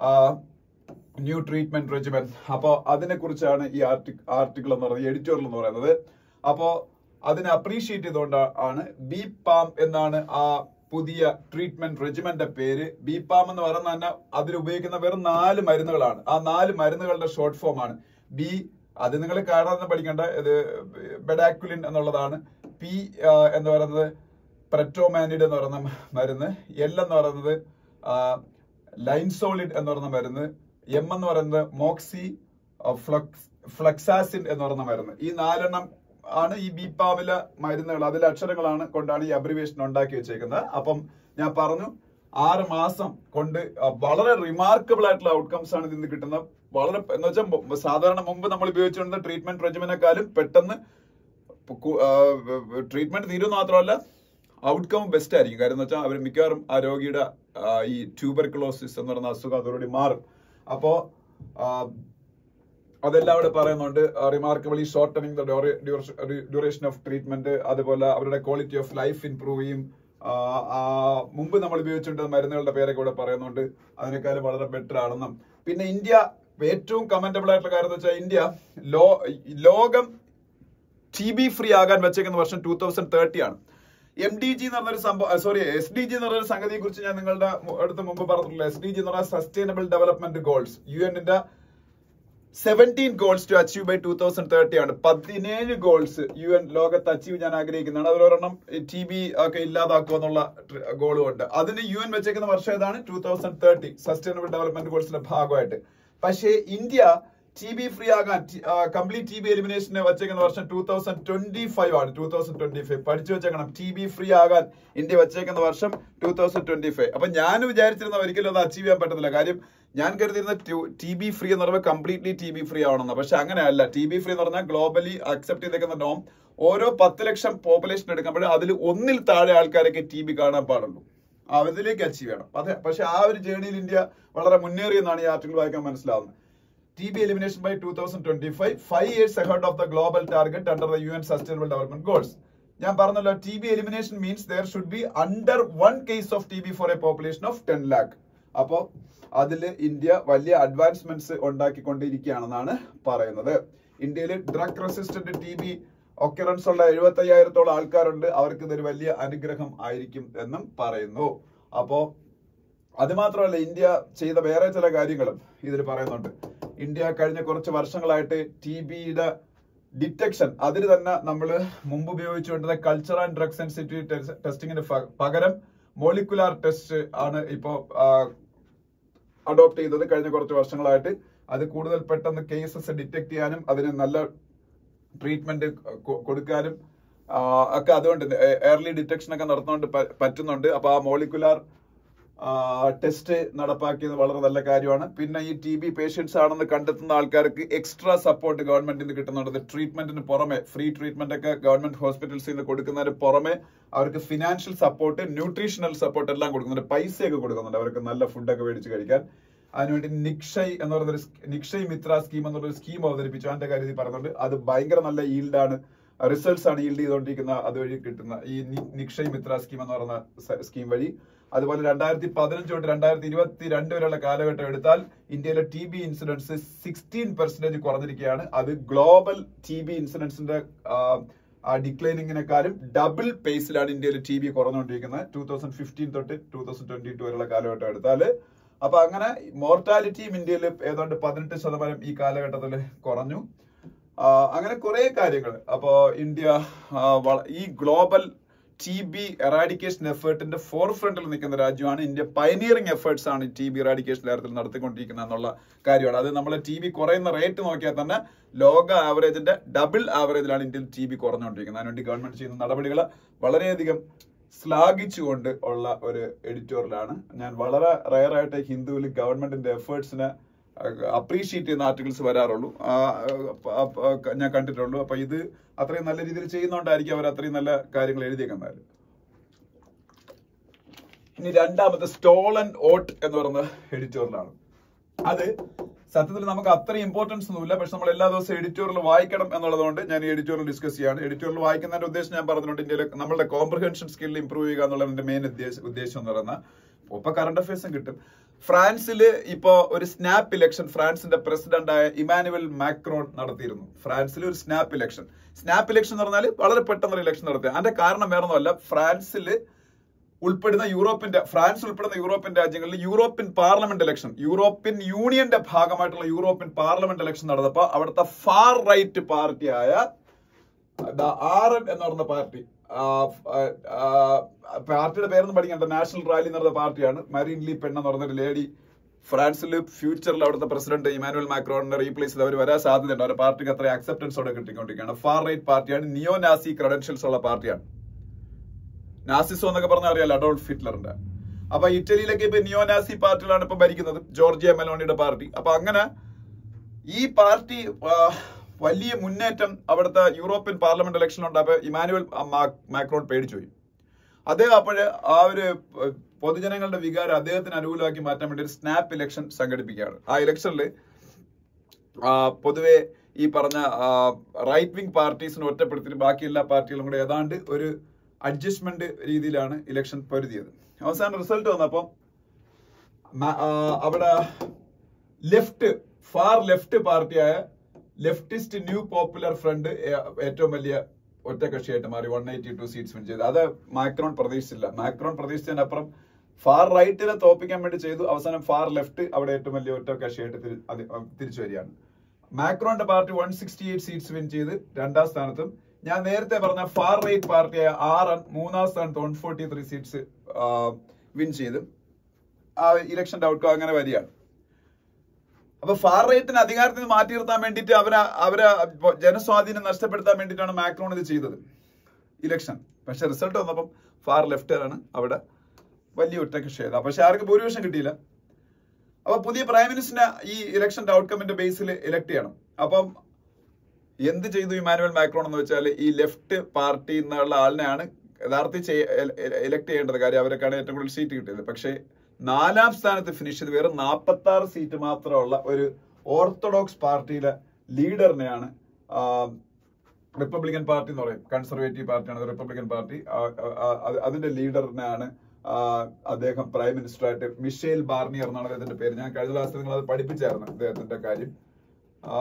new treatment regimen അപ്പോ അതിനെ കുറിച്ചാണ് ഈ ആർട്ടിക്കിൾ എന്ന് പറയുന്നത് എഡിറ്റോറിയൽ എന്ന് പറയുന്നത് അപ്പോ അതിനെ അപ്രീഷിയേറ്റ് ചെയ്തുകൊണ്ട് ആണ് ബി പാം എന്നാണ് ആ പുതിയ ട്രീറ്റ്മെന്റ് റെജിമെന്റെ പേര് ബി പാം എന്ന് പറയുന്ന തന്നെ അതിൽ ഉപയോഗിക്കുന്ന വെറും നാല് മരുന്നുകളാണ് ആ നാല് മരുന്നുകളുടെ ഷോർട്ട് ഫോം ആണ് ബി അത് നിങ്ങൾ കാണാതെ പഠിക്കേണ്ട ഇത് ബെഡാക്യുലിൻ എന്നുള്ളതാണ് പി എന്ന് പറയുന്നത് പ്രറ്റോമാനിഡ് എന്ന് പറയുന്ന മരുന്ന് എൽ എന്ന് പറയുന്നത് ലൈൻസോളിഡ് എന്ന് പറയുന്ന മരുന്ന് എം എന്ന് പറയുന്നത് മോക്സി ഫ്ലക്സ് ഫ്ലക്സാസിൻ എന്ന് പറയുന്ന മരുന്ന് ഈ നാലെണ്ണം ആണ് ഈ ബിപാമിലെ മരുന്നുകൾ അതിലെ അക്ഷരങ്ങളാണ് കൊണ്ടാണ് ഈ അബ്രിവേഷൻ ഉണ്ടാക്കി വെച്ചേക്കുന്നത് അപ്പം ഞാൻ പറഞ്ഞു ആറ് മാസം കൊണ്ട് വളരെ റിമാർക്കബിൾ ആയിട്ടുള്ള ഔട്ട്കംസ് ആണ് ഇതിൽ നിന്ന് കിട്ടുന്നത് വളരെ എന്ന് വെച്ചാൽ സാധാരണ മുമ്പ് നമ്മൾ ഉപയോഗിച്ചുകൊണ്ടിരുന്ന ട്രീറ്റ്മെന്റ് റെജിമിനെക്കാളും പെട്ടെന്ന് ട്രീറ്റ്മെന്റ് തീരുന്ന മാത്രമല്ല ഔട്ട്കം ബെസ്റ്റ് ആയിരിക്കും കാര്യം എന്ന് വെച്ചാൽ അവർ മിക്കവാറും ആ രോഗിയുടെ ആ, ഈ ട്യൂബർക്കുലോസിസ് എന്ന് പറയുന്ന അസുഖം അതോടുകൂടി മാറും അപ്പോ ആ, അതെല്ലാം അവിടെ പറയുന്നുണ്ട് remarkably shortening the duration of treatment അതുപോലെ അവരുടെ ക്വാളിറ്റി ഓഫ് ലൈഫ് ഇംപ്രൂവ് ചെയ്യും ആ, ആ, മുമ്പ് നമ്മൾ ഉപയോഗിച്ചുകൊണ്ടിരുന്ന മരുന്നുകളുടെ പേരൊക്കെ ഇവിടെ പറയുന്നുണ്ട് അതിനേക്കാളും വളരെ ബെറ്റർ ആണെന്നും പിന്നെ ഇന്ത്യ ഏറ്റവും കമന്റബിൾ ആയിട്ടുള്ള കാര്യം എന്ന് വെച്ചാൽ ഇന്ത്യ ലോ ലോകം ടി ബി ഫ്രീ ആകാൻ വെച്ചേക്കുന്ന വർഷം ടൂ തൗസൻഡ് തേർട്ടി ആണ് എം ഡി ജി എന്ന് പറഞ്ഞൊരു സംഭവം സോറി എസ് ഡി ജി എന്ന് പറഞ്ഞൊരു സംഗതിയെ കുറിച്ച് ഞാൻ നിങ്ങളുടെ മു- അടുത്ത് മുമ്പ് പറഞ്ഞിട്ടുള്ള എസ് ഡി ജി എന്ന് പറഞ്ഞാൽ സസ്റ്റൈനബിൾ ഡെവലപ്മെന്റ് ഗോൾസ് യു എന്നിന്റെ seventeen goals to achieve by two thousand thirty ആണ് പതിനേഴ് ഗോൾസ് യു എൻ ലോകത്ത് അച്ചീവ് ഞാൻ ആഗ്രഹിക്കുന്നതാണ് അതിലൊരെണ്ണം ടി ബി ഒക്കെ ഇല്ലാതാക്കുക എന്നുള്ള ഗോളും ഉണ്ട് അതിന് യു എൻ വെച്ചേക്കുന്ന വർഷം ഏതാണ് two thousand thirty sustainable development ഗോൾസിന്റെ ഭാഗമായിട്ട് പക്ഷേ ഇന്ത്യ ടി ബി ഫ്രീ ആകാൻ കംപ്ലീറ്റ് ടി ബി എലിമിനേഷന് വെച്ചേക്കുന്ന വർഷം ടൂ തൗസൻഡ് ട്വന്റി ഫൈവ് ആണ് ടൂ തൗസൻഡ് ട്വന്റി ഫൈവ് പഠിച്ചു വെച്ചേക്കണം ടി ബി ഫ്രീ ആകാൻ ഇന്ത്യ വെച്ചേക്കുന്ന വർഷം ടൂ തൗസൻഡ് ട്വന്റി ഫൈവ് അപ്പൊ ഞാൻ വിചാരിച്ചിരുന്ന ഒരിക്കലും അത് അച്ചീവ് ചെയ്യാൻ പറ്റത്തില്ല കാര്യം ഞാൻ കരുതിയിരുന്ന ടി ബി ഫ്രീ എന്ന് പറയുമ്പോൾ കംപ്ലീറ്റ്ലി ടി ബി ഫ്രീ ആവണമെന്ന് പക്ഷെ അങ്ങനെയല്ല ടി ബി ഫ്രീ എന്ന് പറഞ്ഞാൽ ഗ്ലോബലി അക്സെപ്റ്റ് ചെയ്തേക്കുന്ന നോം ഓരോ പത്ത് ലക്ഷം പോപ്പുലേഷൻ എടുക്കുമ്പോൾ അതിൽ ഒന്നിൽ താഴെ ആൾക്കാരൊക്കെ ടി ബി കാണാൻ പാടുള്ളൂ അതിലേക്ക് അച്ചീവ് ചെയ്യണം അതെ പക്ഷെ ആ ഒരു ജേണിയിൽ ഇന്ത്യ വളരെ മുന്നേറിയെന്നാണ് ഈ ആർട്ടിക്കിൾ വായിക്കാൻ മനസ്സിലാവുന്നത് TB elimination by 2025, five years ahead of the global target under the UN Sustainable Development Goals. ഞാൻ പറഞ്ഞല്ലോ T B elimination means there should be under one case of T B for a population of ten lakh അപ്പോ അതിൽ India വലിയ advancements ഉണ്ടാക്കിക്കൊണ്ടിരിക്കുകയാണെന്നാണ് പറയുന്നത് ഇന്ത്യയിൽ drug resistant T B occurrence ഉള്ള എഴുപത്തി അയ്യായിരത്തോളം ആൾക്കാരുണ്ട് അവർക്ക് ഇതൊരു വലിയ അനുഗ്രഹം ആയിരിക്കും എന്നും പറയുന്നു അപ്പോ അത് മാത്രമല്ല ഇന്ത്യ ചെയ്ത വേറെ ചില കാര്യങ്ങളും ഇതിൽ പറയുന്നുണ്ട് ഇന്ത്യ കഴിഞ്ഞ കുറച്ച് വർഷങ്ങളായിട്ട് ടി ബിയുടെ ഡിറ്റക്ഷൻ അതിന് തന്നെ നമ്മൾ മുമ്പ് ഉപയോഗിച്ചുകൊണ്ടിരുന്ന കൾച്ചർ ആൻഡ് ഡ്രഗ് സെൻസിറ്റിവിറ്റി ടെസ്റ്റിങ്ങിന് പകരം മോളിക്കുലാർ ടെസ്റ്റ് ആണ് ഇപ്പോൾ അഡോപ്റ്റ് ചെയ്തത് കഴിഞ്ഞ കുറച്ച് വർഷങ്ങളായിട്ട് അത് കൂടുതൽ പെട്ടെന്ന് കേസസ് ഡിറ്റക്ട് ചെയ്യാനും അതിന് നല്ല ട്രീറ്റ്മെന്റ് കൊടുക്കാനും ആ, ഒക്കെ അതുകൊണ്ട് ഏർലി ഡിറ്റക്ഷൻ ഒക്കെ നടത്തുന്നോണ്ട് പ- പറ്റുന്നുണ്ട് അപ്പൊ ആ മോളിക്കുലാർ ടെസ്റ്റ് നടപ്പാക്കിയത് വളരെ നല്ല കാര്യമാണ് പിന്നെ ഈ ടി ബി പേഷ്യൻസ് ആണെന്ന് കണ്ടെത്തുന്ന ആൾക്കാർക്ക് എക്സ്ട്രാ സപ്പോർട്ട് ഗവൺമെന്റിൽ നിന്ന് കിട്ടുന്നുണ്ട് ട്രീറ്റ്മെന്റിന് പുറമെ ഫ്രീ ട്രീറ്റ്മെന്റ് ഒക്കെ ഗവൺമെന്റ് ഹോസ്പിറ്റൽസിൽ നിന്ന് കൊടുക്കുന്നതിന് പുറമെ അവർക്ക് ഫിനാൻഷ്യൽ സപ്പോർട്ട് ന്യൂട്രീഷണൽ സപ്പോർട്ട് എല്ലാം കൊടുക്കുന്നുണ്ട് പൈസയൊക്കെ കൊടുക്കുന്നുണ്ട് അവർക്ക് നല്ല ഫുഡൊക്കെ മേടിച്ച് കഴിക്കാൻ അതിനുവേണ്ടി നിക്ഷയ് എന്ന് പറയുന്ന നിക്ഷയ് മിത്ര സ്കീം എന്നുള്ള സ്കീം അവതരിപ്പിച്ചു അതിന്റെ കാര്യത്തിൽ പറയുന്നുണ്ട് അത് ഭയങ്കര നല്ല ഈൽഡാണ് റിസൾട്ട്സ് ആണ് ഈൽഡ് ചെയ്തുകൊണ്ടിരിക്കുന്ന അതുവഴി കിട്ടുന്ന ഈ നി- നിക്ഷയ് മിത്ര സ്കീം എന്ന് പറയുന്ന സ- സ്കീം വഴി അതുപോലെ രണ്ടായിരത്തി പതിനഞ്ച് തൊട്ട് രണ്ടായിരത്തി ഇരുപത്തി രണ്ട് വരെയുള്ള കാലഘട്ടം എടുത്താൽ ഇന്ത്യയിലെ T B incidence sixteen percentage കുറഞ്ഞിരിക്കുകയാണ് അത് ഗ്ലോബൽ ടി ബി ഇൻസിഡൻസിന്റെ ആ ഡിക്ലൈനിങ്ങിനെക്കാളും ഡബിൾ പേസിലാണ് ഇന്ത്യയിൽ ടി ബി കുറഞ്ഞുകൊണ്ടിരിക്കുന്നത് ടൂ തൗസൻഡ് ഫിഫ്റ്റീൻ തൊട്ട് ടൂ തൗസൻഡ് ട്വന്റി ടു വരെയുള്ള കാലഘട്ടം എടുത്താൽ അപ്പൊ അങ്ങനെ മോർട്ടാലിറ്റിയും ഇന്ത്യയിൽ ഏതാണ്ട് പതിനെട്ട് ശതമാനം ഈ കാലഘട്ടത്തിൽ കുറഞ്ഞു ആ, അങ്ങനെ കുറെ കാര്യങ്ങൾ അപ്പോ ഇന്ത്യ ആ, വള- ഈ ഗ്ലോബൽ ടി ബി എറാഡിക്കേഷൻ എഫേർട്ടിന്റെ ഫോർ ഫ്രണ്ടിൽ നിൽക്കുന്ന രാജ്യമാണ് ഇന്ത്യ പയനിയറിംഗ് എഫേർട്സ് ആണ് ടി ബി എറാഡിക്കേഷൻ കാര്യത്തിൽ നടത്തിക്കൊണ്ടിരിക്കുന്നത് എന്നുള്ള കാര്യമാണ് അത് നമ്മൾ ടി ബി കുറയുന്ന റേറ്റ് നോക്കിയാൽ തന്നെ ലോക ആവറേജിന്റെ ഡബിൾ ആവറേജിലാണ് ഇന്ത്യയിൽ ടി ബി കുറഞ്ഞുകൊണ്ടിരിക്കുന്നത് അതിനുവേണ്ടി ഗവൺമെന്റ് ചെയ്യുന്ന നടപടികൾ വളരെയധികം ശ്ലാഘിച്ചുകൊണ്ട് ഉള്ള ഒരു എഡിറ്റോറിയലാണ് ഞാൻ വളരെ റയർ ആയിട്ട് ഹിന്ദുവിൽ ഗവൺമെന്റിന്റെ എഫേർട്സിനെ അപ്രീഷിയേറ്റ് ചെയ്യുന്ന ആർട്ടിക്കിൾസ് വരാറുള്ളൂ ആ, ആ, ആ, ഞാൻ കണ്ടിട്ടുള്ളൂ അപ്പൊ ഇത് അത്രയും നല്ല രീതിയിൽ ചെയ്യുന്നോണ്ടായിരിക്കും അവർ അത്രയും നല്ല കാര്യങ്ങൾ എഴുതിയേക്കുന്നത് ഇനി രണ്ടാമത്തെ സ്റ്റോളൻ ഓട്ട് എന്ന് പറയുന്ന എഡിറ്റോറിയലാണ് അത് സത്യത്തിൽ നമുക്ക് അത്ര ഇമ്പോർട്ടൻസ് ഒന്നുമില്ല പക്ഷെ നമ്മൾ എല്ലാ ദിവസവും എഡിറ്റോറിയൽ വായിക്കണം എന്നുള്ളതുകൊണ്ട് ഞാൻ ഈ എഡിറ്റോറിയൽ ഡിസ്കസ് ചെയ്യാണ് എഡിറ്റോറിയൽ വായിക്കുന്നതിന്റെ ഉദ്ദേശം ഞാൻ പറഞ്ഞിട്ടുണ്ട് ഇന്ത്യയിലെ നമ്മുടെ കോംപ്രഹെൻഷൻ സ്കിൽ ഇംപ്രൂവ് ചെയ്യുക എന്നുള്ളതിന്റെ മെയിൻ ഉദ്ദേശം എന്ന് പറയുന്ന ഇപ്പൊ കറണ്ട് അഫയേഴ്സും കിട്ടും ഫ്രാൻസിൽ ഇപ്പോ ഒരു സ്നാപ്പ് ഇലക്ഷൻ ഫ്രാൻസിന്റെ പ്രസിഡന്റായ ഇമാനുവൽ മാക്രോൺ നടത്തിയിരുന്നു ഫ്രാൻസിൽ ഒരു സ്നാപ്പ് ഇലക്ഷൻ സ്നാപ്പ് ഇലക്ഷൻ എന്ന് പറഞ്ഞാൽ വളരെ പെട്ടെന്ന് ഇലക്ഷൻ നടത്തി അതിന്റെ കാരണം വേറൊന്നുമല്ല ഫ്രാൻസിൽ ഉൾപ്പെടുന്ന യൂറോപ്യൻ രാ- ഫ്രാൻസ് ഉൾപ്പെടുന്ന യൂറോപ്യൻ രാജ്യങ്ങളിൽ യൂറോപ്യൻ പാർലമെന്റ് ഇലക്ഷൻ യൂറോപ്യൻ യൂണിയന്റെ ഭാഗമായിട്ടുള്ള യൂറോപ്യൻ പാർലമെന്റ് ഇലക്ഷൻ നടന്നപ്പോ അവിടുത്തെ ഫാർ റൈറ്റ് പാർട്ടിയായ ആർ എൻ എന്ന് പറയുന്ന പാർട്ടി ആ, ആ, പാർട്ടിയുടെ പേരൊന്നും പഠിക്കണ്ട നാഷണൽ റാലി എന്ന് പറയുന്ന പാർട്ടിയാണ് മരീൻ ലീ പെൺ എന്ന് പറയുന്ന ഒരു ലേഡി ഫ്രാൻസിൽ ഫ്യൂച്ചറിൽ അവിടുത്തെ പ്രസിഡന്റ് ഇമാനുവൽ മാക്രോണിനെ റീപ്ലേസ് ചെയ്ത് അവർ വരാൻ സാധ്യതയുണ്ട് അവരുടെ പാർട്ടിക്ക് അത്ര അക്സെപ്റ്റൻസോടെ കിട്ടിക്കൊണ്ടിരിക്കുകയാണ് ഫാർ റൈറ്റ് പാർട്ടിയാണ് നിയോ നാസി ക്രെഡൻഷ്യൽസ് ഉള്ള പാർട്ടിയാണ് നാസിസോ എന്നൊക്കെ പറഞ്ഞാൽ അറിയാലോ അഡോൾഫ് ഹിറ്റ്ലറിന്റെ അപ്പൊ ഇറ്റലിയിലൊക്കെ ഇപ്പൊ നിയോനാസി പാർട്ടികളാണ് ഇപ്പൊ ഭരിക്കുന്നത് ജോർജിയ മെലോണിയുടെ പാർട്ടി അപ്പൊ അങ്ങനെ ഈ പാർട്ടി ആ, വലിയ മുന്നേറ്റം അവിടുത്തെ യൂറോപ്യൻ പാർലമെന്റ് ഇലക്ഷനിലുണ്ടപ്പോ ഇമാനുവൽ മാ- മാക്രോൺ പേടിച്ചു പോയി അദ്ദേഹം അപ്പോഴ് ആ ഒരു ഏഹ്, പൊതുജനങ്ങളുടെ വികാരം അദ്ദേഹത്തിന് അനുകൂലമാക്കി മാറ്റാൻ വേണ്ടി ഒരു സ്നാപ്പ് ഇലക്ഷൻ സംഘടിപ്പിക്കുകയാണ് ആ ഇലക്ഷനിൽ പൊതുവെ ഈ പറഞ്ഞ റൈറ്റ് വിങ് പാർട്ടീസിനെ ഒറ്റപ്പെടുത്തിയിട്ട് ബാക്കി എല്ലാ പാർട്ടികളും കൂടെ ഏതാണ്ട് ഒരു അഡ്ജസ്റ്റ്മെന്റ് രീതിയിലാണ് ഇലക്ഷൻ പൊരുതിയത് അവസാന റിസൾട്ട് വന്നപ്പോൾ മ- ആ, അവിടെ ലെഫ്റ്റ് ഫാർ ലെഫ്റ്റ് പാർട്ടിയായ ലെഫ്റ്റിസ്റ്റ് ന്യൂ പോപ്പുലർ ഫ്രണ്ട് ഏറ്റവും വലിയ ഒറ്റകക്ഷിയായിട്ട് മാറി one eighty two seats win ചെയ്തു അത് മാക്രോൺ പ്രതീക്ഷിച്ചില്ല മാക്രോൺ പ്രതീക്ഷിച്ചതിനപ്പുറം ഫാർ റൈറ്റിനെ തോപ്പിക്കാൻ വേണ്ടി ചെയ്തു അവസാനം ഫാർ ലെഫ്റ്റ് അവിടെ ഏറ്റവും വലിയ ഒറ്റകക്ഷിയായിട്ട് തിരി- അത് തിരിച്ചു വരികയാണ് മാക്രോന്റെ party one sixty eight seats win ചെയ്ത് രണ്ടാം സ്ഥാനത്തും ഞാൻ നേരത്തെ പറഞ്ഞ ഫാർ റൈറ്റ് പാർട്ടിയായ ആർ എൻ മൂന്നാം സ്ഥാനത്ത് one forty three seats win ചെയ്ത് ആ ഇലക്ഷന്റെ ഔട്ട്കം അങ്ങനെ വരികയാണ് അപ്പൊ ഫാർ റൈറ്റിന് അധികാരത്തിൽ നിന്ന് മാറ്റി നിർത്താൻ വേണ്ടിയിട്ട് അവരെ അവരെ ജനസ്വാധീനം നഷ്ടപ്പെടുത്താൻ വേണ്ടിയിട്ടാണ് മാക്രോൺ ഇത് ചെയ്തത് ഇലക്ഷൻ പക്ഷെ റിസൾട്ട് വന്നപ്പം ഫാർ ലെഫ്റ്റാണ് അവിടെ വലിയ ഒറ്റകക്ഷി ചെയ്തത് പക്ഷെ ആർക്കും ഭൂരിപക്ഷം കിട്ടിയില്ല അപ്പൊ പുതിയ പ്രൈം മിനിസ്റ്ററിനെ ഈ ഇലക്ഷന്റെ ഔട്ട്കമിന്റെ ബേസിൽ ഇലക്ട് ചെയ്യണം അപ്പം എന്ത് ചെയ്തു ഇമാനുവൽ മാക്രോൺ എന്ന് വെച്ചാൽ ഈ ലെഫ്റ്റ് പാർട്ടി എന്നുള്ള ആളിനെയാണ് യഥാർത്ഥത്തിൽ ഇലക്ട് ചെയ്യേണ്ടത് കാര്യം അവരൊക്കെയാണ് ഏറ്റവും കൂടുതൽ സീറ്റ് കിട്ടിയത് പക്ഷേ നാലാം സ്ഥാനത്ത് ഫിനിഷ് ചെയ്ത് വെറും നാൽപ്പത്തി ആറ് സീറ്റ് മാത്രമുള്ള ഒരു ഓർത്തഡോക്സ് പാർട്ടിയിലെ ലീഡറിനെയാണ് ആ, റിപ്പബ്ലിക്കൻ പാർട്ടി എന്ന് പറയും കൺസർവേറ്റീവ് പാർട്ടിയാണ് റിപ്പബ്ലിക്കൻ പാർട്ടി ആ, ആ, ആ, അതിന്റെ ലീഡറിനെയാണ് ആ, അദ്ദേഹം പ്രൈം മിനിസ്റ്റർ ആയിട്ട് മിഷേൽ ബാർണിയർ എന്നാണ് അദ്ദേഹത്തിന്റെ പേര് ഞാൻ കഴിഞ്ഞ ക്ലാസ്സിൽ നിങ്ങൾ അത് പഠിപ്പിച്ചായിരുന്നു അദ്ദേഹത്തിന്റെ കാര്യം ആ,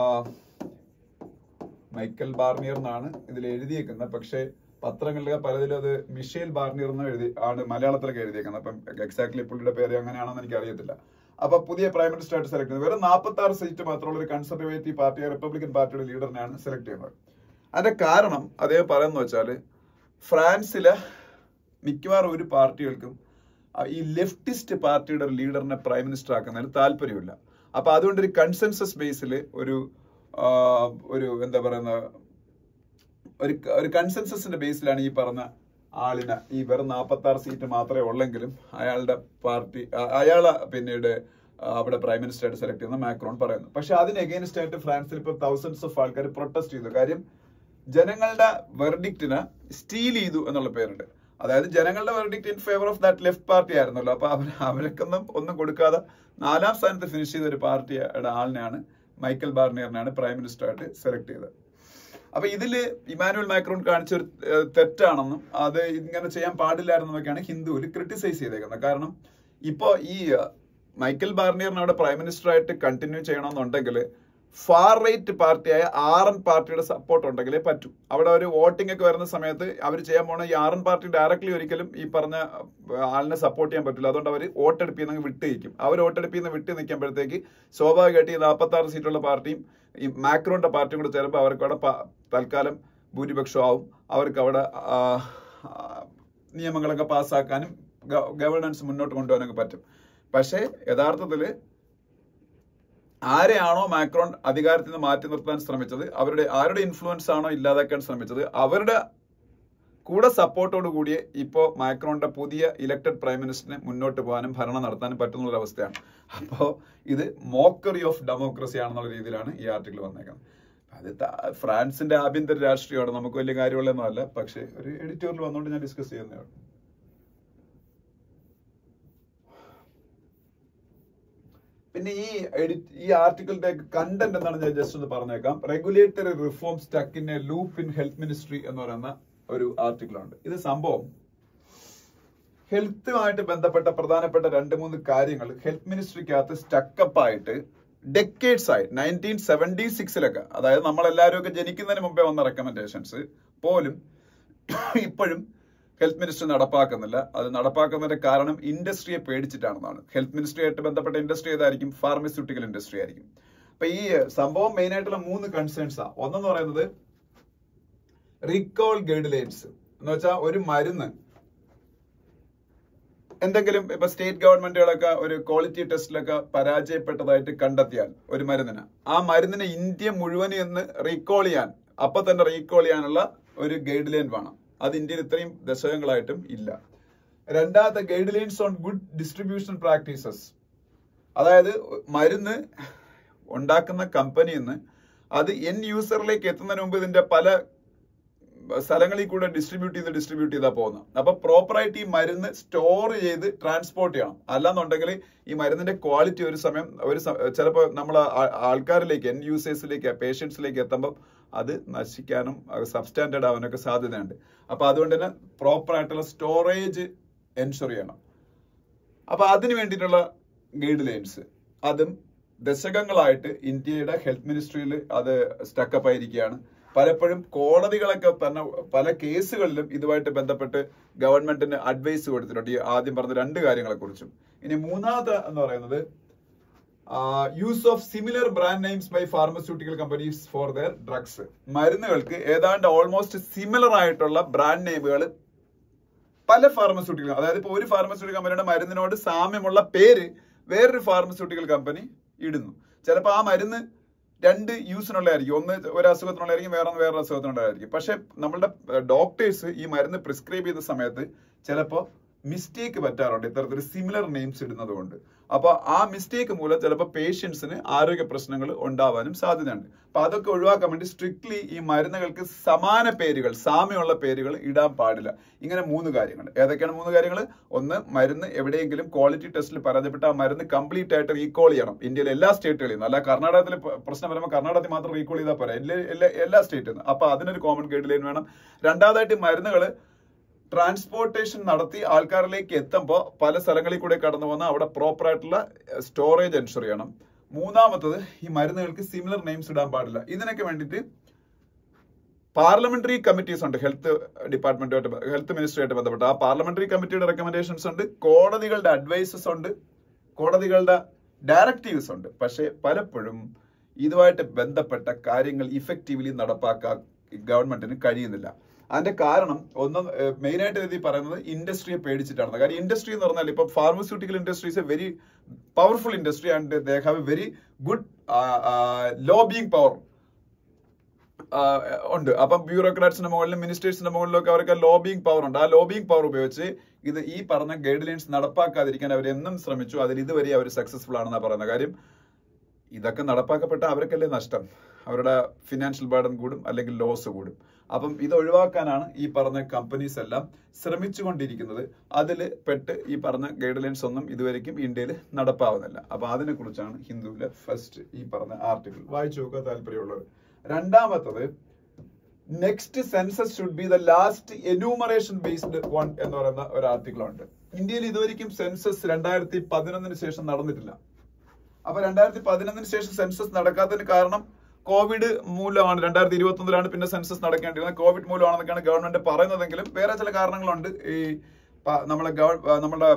മൈക്കൽ ബാർണിയർ എന്നാണ് ഇതിൽ എഴുതിയേക്കുന്നത് പക്ഷേ പത്രങ്ങളിലെ പലതിലും അത് മിഷേൽ ബാർണിയർ എന്ന് എഴുതി ആണ് മലയാളത്തിലൊക്കെ എഴുതിയേക്കുന്നത് അപ്പം എക്സാക്ട്ലി പുള്ളിയുടെ പേര് അങ്ങനെയാണെന്ന് എനിക്ക് അറിയത്തില്ല അപ്പൊ പുതിയ പ്രൈം മിനിസ്റ്റർ ആയിട്ട് സെലക്ട് ചെയ്യുന്നത് വെറും നാൽപ്പത്തി ആറ് സീറ്റ് മാത്രമുള്ള ഒരു കൺസർവേറ്റീവ് പാർട്ടിയെ റിപ്പബ്ലിക്കൻ പാർട്ടിയുടെ ലീഡറിനെയാണ് സെലക്ട് ചെയ്യുന്നത് അതിന്റെ കാരണം അദ്ദേഹം പറയുന്നത് വെച്ചാൽ ഫ്രാൻസിലെ മിക്കവാറും ഒരു പാർട്ടികൾക്കും ആ ഈ ലെഫ്റ്റിസ്റ്റ് പാർട്ടിയുടെ ഒരു ലീഡറിനെ പ്രൈം മിനിസ്റ്റർ ആക്കുന്നതിന് താല്പര്യമില്ല അപ്പൊ അതുകൊണ്ട് ഒരു കൺസെൻസസ് ബേസിൽ ഒരു ആ, ഒരു എന്താ പറയുന്ന ഒരു ഒരു കൺസെൻസസിന്റെ ബേസിലാണ് ഈ പറഞ്ഞ ആളിന് ഈ വെറും നാൽപ്പത്തി ആറ് സീറ്റ് മാത്രമേ ഉള്ളെങ്കിലും അയാളുടെ പാർട്ടി അ- അയാളെ പിന്നീട് ആ, അവിടെ പ്രൈം മിനിസ്റ്റർ ആയിട്ട് സെലക്ട് ചെയ്യുന്ന മാക്രോൺ പറയുന്നു പക്ഷെ അതിന് എഗെയിൻസ്റ്റ് ആയിട്ട് ഫ്രാൻസിൽ ഇപ്പൊ തൗസൻഡ്സ് ഓഫ് ആൾക്കാർ പ്രൊട്ടസ്റ്റ് ചെയ്തു കാര്യം ജനങ്ങളുടെ വെർഡിക്റ്റിന് സ്റ്റീൽ ചെയ്തു എന്നുള്ള പേരുണ്ട് അതായത് ജനങ്ങളുടെ verdict in favour of that left party ആയിരുന്നല്ലോ അപ്പൊ അവർ അവർക്കൊന്നും ഒന്നും കൊടുക്കാതെ നാലാം സ്ഥാനത്ത് ഫിനിഷ് ചെയ്ത ഒരു പാർട്ടിയുടെ ആളിനെയാണ് മൈക്കൽ ബാർണിയറിനെയാണ് പ്രൈം മിനിസ്റ്റർ ആയിട്ട് സെലക്ട് ചെയ്തത് അപ്പൊ ഇതില് ഇമാനുവൽ മാക്രോൺ കാണിച്ച ഒരു ഏഹ്, തെറ്റാണെന്നും അത് ഇങ്ങനെ ചെയ്യാൻ പാടില്ലായിരുന്നൊക്കെയാണ് ഹിന്ദുവിൽ ക്രിട്ടിസൈസ് ചെയ്തേക്കുന്നത് കാരണം ഇപ്പോ ഈ ഏഹ്, മൈക്കൽ ബാർണിയറിനെ അവിടെ പ്രൈം മിനിസ്റ്റർ ആയിട്ട് കണ്ടിന്യൂ ചെയ്യണമെന്നുണ്ടെങ്കിൽ ഫാർ റൈറ്റ് പാർട്ടിയായ ആർ എൻ പാർട്ടിയുടെ സപ്പോർട്ട് ഉണ്ടെങ്കിലേ പറ്റൂ അവിടെ ഒരു വോട്ടിംഗ് ഒക്കെ വരുന്ന സമയത്ത് അവർ ചെയ്യാൻ പോണ ഈ ആർ എൻ പാർട്ടി ഡയറക്ട്ലി ഒരിക്കലും ഈ പറഞ്ഞ ഏഹ്, ആളിനെ സപ്പോർട്ട് ചെയ്യാൻ പറ്റില്ല അതുകൊണ്ട് അവർ വോട്ടെടുപ്പിന്ന് വിട്ട് നിൽക്കും അവർ വോട്ടെടുപ്പിന്ന് വിട്ട് നിൽക്കുമ്പോഴത്തേക്ക് സ്വാഭാവികമായിട്ട് ഈ നാൽപ്പത്തി ആറ് സീറ്റുള്ള പാർട്ടിയും ഈ മാക്രോന്റെ പാർട്ടിയും കൂടെ ചേരുമ്പോൾ അവർക്ക് അവിടെ പ- തൽക്കാലം ഭൂരിപക്ഷം ആവും അവർക്ക് അവിടെ ആ, ആ, നിയമങ്ങളൊക്കെ പാസ്സാക്കാനും ഗവേണൻസ് മുന്നോട്ട് കൊണ്ടുപോകാനൊക്കെ പറ്റും പക്ഷേ യഥാർത്ഥത്തിൽ ആരെയാണോ മാക്രോൺ അധികാരത്തിൽ നിന്ന് മാറ്റി നിർത്താൻ ശ്രമിച്ചത് അവരുടെ ആരുടെ ഇൻഫ്ലുവൻസ് ആണോ ഇല്ലാതാക്കാൻ ശ്രമിച്ചത് അവരുടെ കൂടെ സപ്പോർട്ടോട് കൂടിയ ഇപ്പോൾ മാക്രോണിന്റെ പുതിയ ഇലക്ടഡ് പ്രൈം മിനിസ്റ്ററിന് മുന്നോട്ട് പോകാനും ഭരണം നടത്താനും പറ്റുന്ന ഒരു അവസ്ഥയാണ് അപ്പോൾ ഇത് മോക്കറി ഓഫ് ഡെമോക്രസി ആണെന്നുള്ള രീതിയിലാണ് ഈ ആർട്ടിക്കിൾ വന്നേക്കുന്നത് അത് ത- ഫ്രാൻസിന്റെ ആഭ്യന്തര രാഷ്ട്രീയമാണ് നമുക്ക് വലിയ കാര്യമുള്ളതൊന്നും അല്ല പക്ഷേ ഒരു എഡിറ്റോറിയൽ വന്നുകൊണ്ട് ഞാൻ ഡിസ്കസ് ചെയ്യുന്നതാണ് പിന്നെ ഈ എഡിറ്റ് ഈ ആർട്ടിക്കിളിന്റെ കണ്ടന്റ് എന്താണ് ഞാൻ ജസ്റ്റ് ഒന്ന് പറഞ്ഞേക്കാം regulatory reform stuck in a loop in health ministry എന്ന് പറയുന്ന ഒരു ആർട്ടിക്കിളുണ്ട് ഇത് സംഭവം ഹെൽത്തുമായിട്ട് ബന്ധപ്പെട്ട പ്രധാനപ്പെട്ട രണ്ട് മൂന്ന് കാര്യങ്ങൾ ഹെൽത്ത് മിനിസ്ട്രിക്കകത്ത് സ്റ്റക്കപ്പ് ആയിട്ട് ഡെക്കേഡ്സ് ആയി നയൻറ്റീൻ സെവൻറ്റി സിക്സിലൊക്കെ അതായത് നമ്മളെല്ലാവരും ഒക്കെ ജനിക്കുന്നതിന് മുമ്പേ വന്ന റെക്കമെൻഡേഷൻസ് പോലും ഇപ്പോഴും ഹെൽത്ത് മിനിസ്റ്റർ നടപ്പാക്കുന്നില്ല അത് നടപ്പാക്കുന്നതിന്റെ കാരണം ഇൻഡസ്ട്രിയെ പേടിച്ചിട്ടാണെന്നാണ് ഹെൽത്ത് മിനിസ്ട്രിയായിട്ട് ബന്ധപ്പെട്ട ഇൻഡസ്ട്രി ഏതായിരിക്കും ഫാർമസ്യൂട്ടിക്കൽ ഇൻഡസ്ട്രി ആയിരിക്കും അപ്പൊ ഈ സംഭവം മെയിൻ ആയിട്ടുള്ള മൂന്ന് കൺസേൺസാ ഒന്നെന്ന് പറയുന്നത് റീകോൾ ഗൈഡ് ലൈൻസ് എന്ന് വെച്ചാൽ ഒരു മരുന്ന് എന്തെങ്കിലും ഇപ്പൊ സ്റ്റേറ്റ് ഗവൺമെന്റുകളൊക്കെ ഒരു ക്വാളിറ്റി ടെസ്റ്റിലൊക്കെ പരാജയപ്പെട്ടതായിട്ട് കണ്ടെത്തിയാൽ ഒരു മരുന്നിന് ആ മരുന്നിനെ ഇന്ത്യ മുഴുവൻ എന്ന് റീകോൾ ചെയ്യാൻ അപ്പൊ തന്നെ റീകോൾ ചെയ്യാനുള്ള ഒരു ഗൈഡ് ലൈൻ വേണം അത് ഇന്ത്യയിൽ ഇത്രയും ദശകങ്ങളായിട്ടും ഇല്ല രണ്ടാമത്തെ guidelines on good distribution practices അതായത് മരുന്ന് ഉണ്ടാക്കുന്ന കമ്പനിയിൽ നിന്ന് അത് എൻ യൂസറിലേക്ക് എത്തുന്നതിന് മുമ്പ് ഇതിന്റെ പല സ്ഥലങ്ങളിൽ കൂടെ ഡിസ്ട്രിബ്യൂട്ട് ചെയ്ത് ഡിസ്ട്രിബ്യൂട്ട് ചെയ്താ പോകുന്നത് അപ്പൊ പ്രോപ്പറായിട്ട് ഈ മരുന്ന് സ്റ്റോർ ചെയ്ത് ട്രാൻസ്പോർട്ട് ചെയ്യണം അല്ലാന്നുണ്ടെങ്കിൽ ഈ മരുന്നിന്റെ ക്വാളിറ്റി ഒരു സമയം ഒരു ചിലപ്പോൾ നമ്മൾ ആൾക്കാരിലേക്ക് എൻ യൂസേഴ്സിലേക്ക് പേഷ്യൻസിലേക്ക് എത്തുമ്പോൾ അത് നശിക്കാനും സബ്സ്റ്റാൻഡേർഡ് ആവാനൊക്കെ സാധ്യതയുണ്ട് അപ്പൊ അതുകൊണ്ട് തന്നെ പ്രോപ്പർ ആയിട്ടുള്ള സ്റ്റോറേജ് എൻഷുർ ചെയ്യണം അപ്പൊ അതിന് വേണ്ടിയിട്ടുള്ള ഗൈഡ് ലൈൻസ് അതും ദശകങ്ങളായിട്ട് ഇന്ത്യയുടെ ഹെൽത്ത് മിനിസ്ട്രിയിൽ അത് സ്റ്റക്കപ്പ് ആയിരിക്കുകയാണ് പലപ്പോഴും കോടതികളൊക്കെ തന്നെ പല കേസുകളിലും ഇതുമായിട്ട് ബന്ധപ്പെട്ട് ഗവൺമെന്റിന് അഡ്വൈസ് കൊടുത്തിട്ടുണ്ട് ഈ ആദ്യം പറഞ്ഞ രണ്ട് കാര്യങ്ങളെ കുറിച്ചും ഇനി മൂന്നാമത്തെ എന്ന് പറയുന്നത് use of similar brand names by pharmaceutical companies for their drugs മരുന്നുകൾക്ക് ഏതാണ്ട് ഓൾമോസ്റ്റ് സിമിലർ ആയിട്ടുള്ള ബ്രാൻഡ് നെയിമുകൾ പല ഫാർമസ്യൂട്ടിക്കൽ അതായത് ഇപ്പോൾ ഒരു ഫാർമസ്യൂട്ടിക്കൽ കമ്പനിയുടെ മരുന്നിനോട് സാമ്യമുള്ള പേര് വേറൊരു ഫാർമസ്യൂട്ടിക്കൽ കമ്പനി ഇടുന്നു ചിലപ്പോൾ ആ മരുന്ന് രണ്ട് യൂസിനുള്ളതായിരിക്കും ഒന്ന് ഒരു അസുഖത്തിനുള്ളതായിരിക്കും വേറെ വേറെ അസുഖത്തിനുള്ളതായിരിക്കും പക്ഷെ നമ്മളുടെ ഡോക്ടേഴ്സ് ഈ മരുന്ന് പ്രിസ്ക്രൈബ് ചെയ്ത സമയത്ത് ചിലപ്പോൾ മിസ്റ്റേക്ക് പറ്റാറുണ്ട് ഇത്തരത്തിൽ സിമിലർ നെയിംസ് ഇടുന്നത് കൊണ്ട് അപ്പൊ ആ മിസ്റ്റേക്ക് മൂലം ചിലപ്പോൾ പേഷ്യൻസിന് ആരോഗ്യ പ്രശ്നങ്ങൾ ഉണ്ടാവാനും സാധ്യതയുണ്ട് അപ്പൊ അതൊക്കെ ഒഴിവാക്കാൻ വേണ്ടി സ്ട്രിക്ട്ലി ഈ മരുന്നുകൾക്ക് സമാന പേരുകൾ സാമ്യമുള്ള പേരുകൾ ഇടാൻ പാടില്ല ഇങ്ങനെ മൂന്ന് കാര്യങ്ങൾ ഏതൊക്കെയാണ് മൂന്ന് കാര്യങ്ങൾ ഒന്ന് മരുന്ന് എവിടെയെങ്കിലും ക്വാളിറ്റി ടെസ്റ്റിൽ പരാജയപ്പെട്ട ആ മരുന്ന് കംപ്ലീറ്റ് ആയിട്ട് റീകോൾ ചെയ്യണം ഇന്ത്യയിലെ എല്ലാ സ്റ്റേറ്റുകളിൽ നിന്ന് അല്ല കർണാടകത്തിൽ പ്രശ്നം വരുമ്പോൾ കർണാടകത്തിൽ മാത്രം റീകോൾ ചെയ്താൽ പോരാ എല്ലാ എല്ലാ എല്ലാ സ്റ്റേറ്റിൽ നിന്ന് അപ്പൊ അതിനൊരു കോമൺ ഗൈഡ് ലൈൻ വേണം രണ്ടാമതായിട്ട് മരുന്നുകൾ ട്രാൻസ്പോർട്ടേഷൻ നടത്തി ആൾക്കാരിലേക്ക് എത്തുമ്പോൾ പല സ്ഥലങ്ങളിൽ കൂടെ കടന്നു വന്ന് അവിടെ പ്രോപ്പർ ആയിട്ടുള്ള സ്റ്റോറേജ് എൻഷുർ ചെയ്യണം മൂന്നാമത്തത് ഈ മരുന്നുകൾക്ക് സിമിലർ നെയിംസ് ഇടാൻ പാടില്ല ഇതിനൊക്കെ വേണ്ടിയിട്ട് പാർലമെന്ററി കമ്മിറ്റീസ് ഉണ്ട് ഹെൽത്ത് ഡിപ്പാർട്ട്മെന്റുമായിട്ട് ഹെൽത്ത് മിനിസ്ട്രിയായിട്ട് ബന്ധപ്പെട്ട് ആ പാർലമെന്ററി കമ്മിറ്റിയുടെ റെക്കമെൻഡേഷൻസ് ഉണ്ട് കോടതികളുടെ അഡ്വൈസസ് ഉണ്ട് കോടതികളുടെ ഡയറക്റ്റീവ്സ് ഉണ്ട് പക്ഷേ പലപ്പോഴും ഇതുമായിട്ട് ബന്ധപ്പെട്ട കാര്യങ്ങൾ ഇഫക്റ്റീവ്ലി നടപ്പാക്കാൻ ഗവൺമെന്റിന് കഴിയുന്നില്ല അതിന്റെ കാരണം ഒന്ന് മെയിൻ ആയിട്ട് ഇത് പറയുന്നത് ഇൻഡസ്ട്രിയെ പേടിച്ചിട്ടാണ് കാര്യം ഇൻഡസ്ട്രി എന്ന് പറഞ്ഞാൽ ഇപ്പൊ pharmaceutical industry is a very powerful industry and they have a very good lobbying power ഉണ്ട് അപ്പം ബ്യൂറോക്രാറ്റ്സിന്റെ മുകളിലും മിനിസ്റ്റേഴ്സിന്റെ മുകളിലൊക്കെ അവർക്ക് ലോബിയിങ് പവർ ഉണ്ട് ആ ലോബിയിങ് പവർ ഉപയോഗിച്ച് ഇത് ഈ പറഞ്ഞ ഗൈഡ് ലൈൻസ് നടപ്പാക്കാതിരിക്കാൻ അവർ എന്നും ശ്രമിച്ചു അതിൽ ഇതുവരെ അവർ സക്സസ്ഫുൾ ആണെന്നാണ് പറയുന്ന കാര്യം ഇതൊക്കെ നടപ്പാക്കപ്പെട്ട അവർക്കല്ലേ നഷ്ടം അവരുടെ ഫിനാൻഷ്യൽ ബർഡൻ കൂടും അല്ലെങ്കിൽ ലോസ് കൂടും അപ്പം ഇത് ഒഴിവാക്കാനാണ് ഈ പറഞ്ഞ കമ്പനീസ് എല്ലാം ശ്രമിച്ചുകൊണ്ടിരിക്കുന്നത് അതിൽ പെട്ട് ഈ പറഞ്ഞ ഗൈഡ് ലൈൻസ് ഒന്നും ഇതുവരെയും ഇന്ത്യയിൽ നടപ്പാവുന്നില്ല അപ്പൊ അതിനെ കുറിച്ചാണ് ഹിന്ദുവിലെ ഫസ്റ്റ് ഈ പറഞ്ഞ ആർട്ടിക്കിൾ വായിച്ചു നോക്കാൻ താല്പര്യമുള്ളവർ രണ്ടാമത്തത് next census should be the last enumeration based one എന്ന് പറയുന്ന ഒരു ആർട്ടിക്കിൾ ഉണ്ട് ഇന്ത്യയിൽ ഇതുവരെയും സെൻസസ് രണ്ടായിരത്തി പതിനൊന്നിന് ശേഷം നടന്നിട്ടില്ല അപ്പൊ രണ്ടായിരത്തി പതിനൊന്നിന് ശേഷം സെൻസസ് നടക്കാത്തതിന് കാരണം കോവിഡ് മൂലമാണ് രണ്ടായിരത്തി ഇരുപത്തി ഒന്നിലാണ് പിന്നെ സെൻസസ് നടക്കേണ്ടിയിരുന്നത് കോവിഡ് മൂലമാണെന്നൊക്കെയാണ് ഗവൺമെന്റ് പറയുന്നതെങ്കിലും വേറെ ചില കാരണങ്ങളുണ്ട് ഈ നമ്മളെ നമ്മുടെ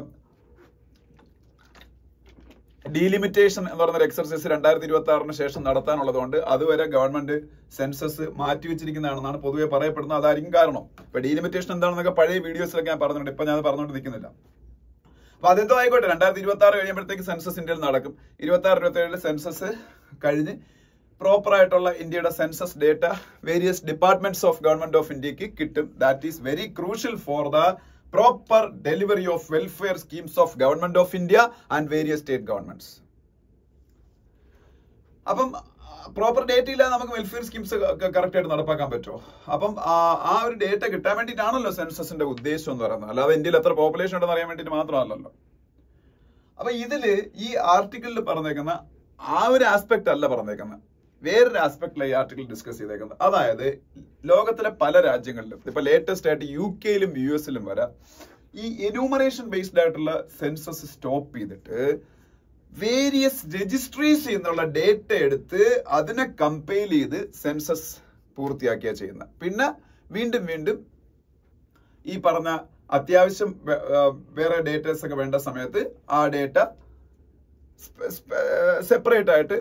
ഡീലിമിറ്റേഷൻ എന്ന് പറയുന്ന ഒരു എക്സർസൈസ് രണ്ടായിരത്തി ഇരുപത്തി ആറിന് ശേഷം നടത്താനുള്ളതുകൊണ്ട് അതുവരെ ഗവൺമെന്റ് സെൻസസ് മാറ്റിവെച്ചിരിക്കുന്നതാണെന്നാണ് പൊതുവെ പറയപ്പെടുന്നത് അതായിരിക്കും കാരണം ഇപ്പൊ ഡീലിമിറ്റേഷൻ എന്താണെന്നൊക്കെ പഴയ വീഡിയോസിലൊക്കെ ഞാൻ പറഞ്ഞിട്ടുണ്ട് ഇപ്പൊ ഞാൻ അത് പറഞ്ഞുകൊണ്ട് നിൽക്കുന്നില്ല അപ്പൊ അതെന്തോ ആയിക്കോട്ടെ രണ്ടായിരത്തി ഇരുപത്തി ആറ് കഴിയുമ്പോഴത്തേക്ക് സെൻസസ് ഇന്ത്യയിൽ നടക്കും ഇരുപത്തി ആറ് ഇരുപത്തി ഏഴില് സെൻസസ് കഴിഞ്ഞ് പ്രോപ്പർ ആയിട്ടുള്ള ഇന്ത്യയുടെ census data various departments of government of ഇന്ത്യക്ക് കിട്ടും that is very crucial for the proper delivery of welfare schemes of government of India and various state governments അപ്പം പ്രോപ്പർ ഡേറ്റ ഇല്ലാതെ നമുക്ക് വെൽഫെയർ സ്കീംസ് കറക്റ്റ് ആയിട്ട് നടപ്പാക്കാൻ പറ്റുമോ അപ്പം ആ- ആ ഒരു ഡേറ്റ കിട്ടാൻ വേണ്ടിയിട്ടാണല്ലോ സെൻസസിന്റെ ഉദ്ദേശം എന്ന് പറയുന്നത് അല്ലാതെ ഇന്ത്യയിൽ എത്ര പോപ്പുലേഷൻ ഉണ്ടെന്ന് അറിയാൻ വേണ്ടിയിട്ട് മാത്രമല്ലല്ലോ അപ്പൊ ഇതില് ഈ ആർട്ടിക്കിളിൽ പറഞ്ഞേക്കുന്ന ആ ഒരു ആസ്പെക്ട് അല്ല പറഞ്ഞേക്കുന്നത് വേറൊരു ആസ്പെക്ടിലാണ് ഈ ആർട്ടിക്കിൾ ഡിസ്കസ് ചെയ്തേക്കുന്നത് അതായത് ലോകത്തിലെ പല രാജ്യങ്ങളിലും ഇപ്പൊ ലേറ്റസ്റ്റ് ആയിട്ട് യു കെയിലും യു എസിലും വരെ ഈ എന്യൂമറേഷൻ ബേസ്ഡ് ആയിട്ടുള്ള സെൻസസ് സ്റ്റോപ്പ് ചെയ്തിട്ട് വേരിയസ് രജിസ്ട്രീസ് എന്നുള്ള ഡേറ്റ എടുത്ത് അതിനെ കമ്പൈൽ ചെയ്ത് സെൻസസ് പൂർത്തിയാക്കിയ ചെയ്യുന്നത് പിന്നെ വീണ്ടും വീണ്ടും ഈ പറഞ്ഞ അത്യാവശ്യം വേ- ആ, വേറെ ഡേറ്റസ് ഒക്കെ വേണ്ട സമയത്ത് ആ ഡേറ്റ സെപ്പറേറ്റ് ആയിട്ട്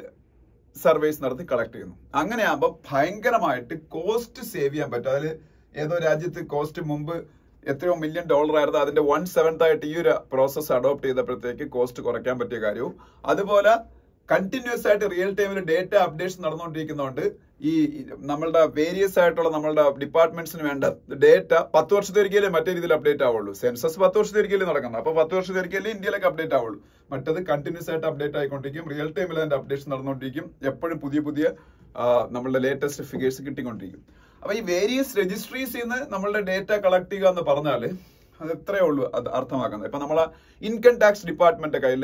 സർവേസ് നടത്തി കളക്ട് ചെയ്യുന്നു അങ്ങനെയാകുമ്പോൾ ഭയങ്കരമായിട്ട് കോസ്റ്റ് സേവ് ചെയ്യാൻ പറ്റും അതിൽ ഏതോ രാജ്യത്ത് കോസ്റ്റ് മുമ്പ് എത്രയോ മില്യൺ ഡോളർ ആയിരുന്നു അതിന്റെ വൺ സെവൻത് ആയിട്ട് ഈ ഒരു പ്രോസസ് അഡോപ്റ്റ് ചെയ്തപ്പോഴത്തേക്ക് കോസ്റ്റ് കുറയ്ക്കാൻ പറ്റിയ കാര്യവും അതുപോലെ കണ്ടിന്യൂസ് ആയിട്ട് റിയൽ ടൈമിൽ ഡേറ്റ അപ്ഡേഷൻ നടന്നുകൊണ്ടിരിക്കുന്നതുകൊണ്ട് ഈ നമ്മളുടെ വേരിയസ് ആയിട്ടുള്ള നമ്മളുടെ ഡിപ്പാർട്ട്മെന്റ്സിന് വേണ്ട ഡേറ്റ പത്ത് വർഷത്തൊരിക്കലേ മറ്റേ രീതിയിൽ അപ്ഡേറ്റ് ആവുള്ളൂ സെൻസസ് പത്ത് വർഷത്തൊരിക്കലേ നടക്കുന്നത് അപ്പൊ പത്ത് വർഷത്തൊരിക്കലേ ഇന്ത്യയിലേക്ക് അപ്ഡേറ്റ് ആവുള്ളൂ മറ്റത് കണ്ടിന്യൂസ് ആയിട്ട് അപ്ഡേറ്റ് ആയിക്കൊണ്ടിരിക്കും റിയൽ ടൈമിൽ അതിന്റെ അപ്ഡേഷൻ നടന്നുകൊണ്ടിരിക്കും എപ്പോഴും പുതിയ പുതിയ ആ, നമ്മളുടെ ലേറ്റസ്റ്റ് ഫിഗേഴ്സ് കിട്ടിക്കൊണ്ടിരിക്കും അപ്പൊ ഈ വേരിയസ് രജിസ്ട്രീസ് നിന്ന് നമ്മളുടെ ഡേറ്റ കളക്ട് ചെയ്യുക എന്ന് പറഞ്ഞാല് അത് ഇത്രയേ ഉള്ളൂ അത് അർത്ഥമാക്കുന്നത് ഇപ്പൊ നമ്മളെ ഇൻകം ടാക്സ് ഡിപ്പാർട്ട്മെന്റ് കയ്യിൽ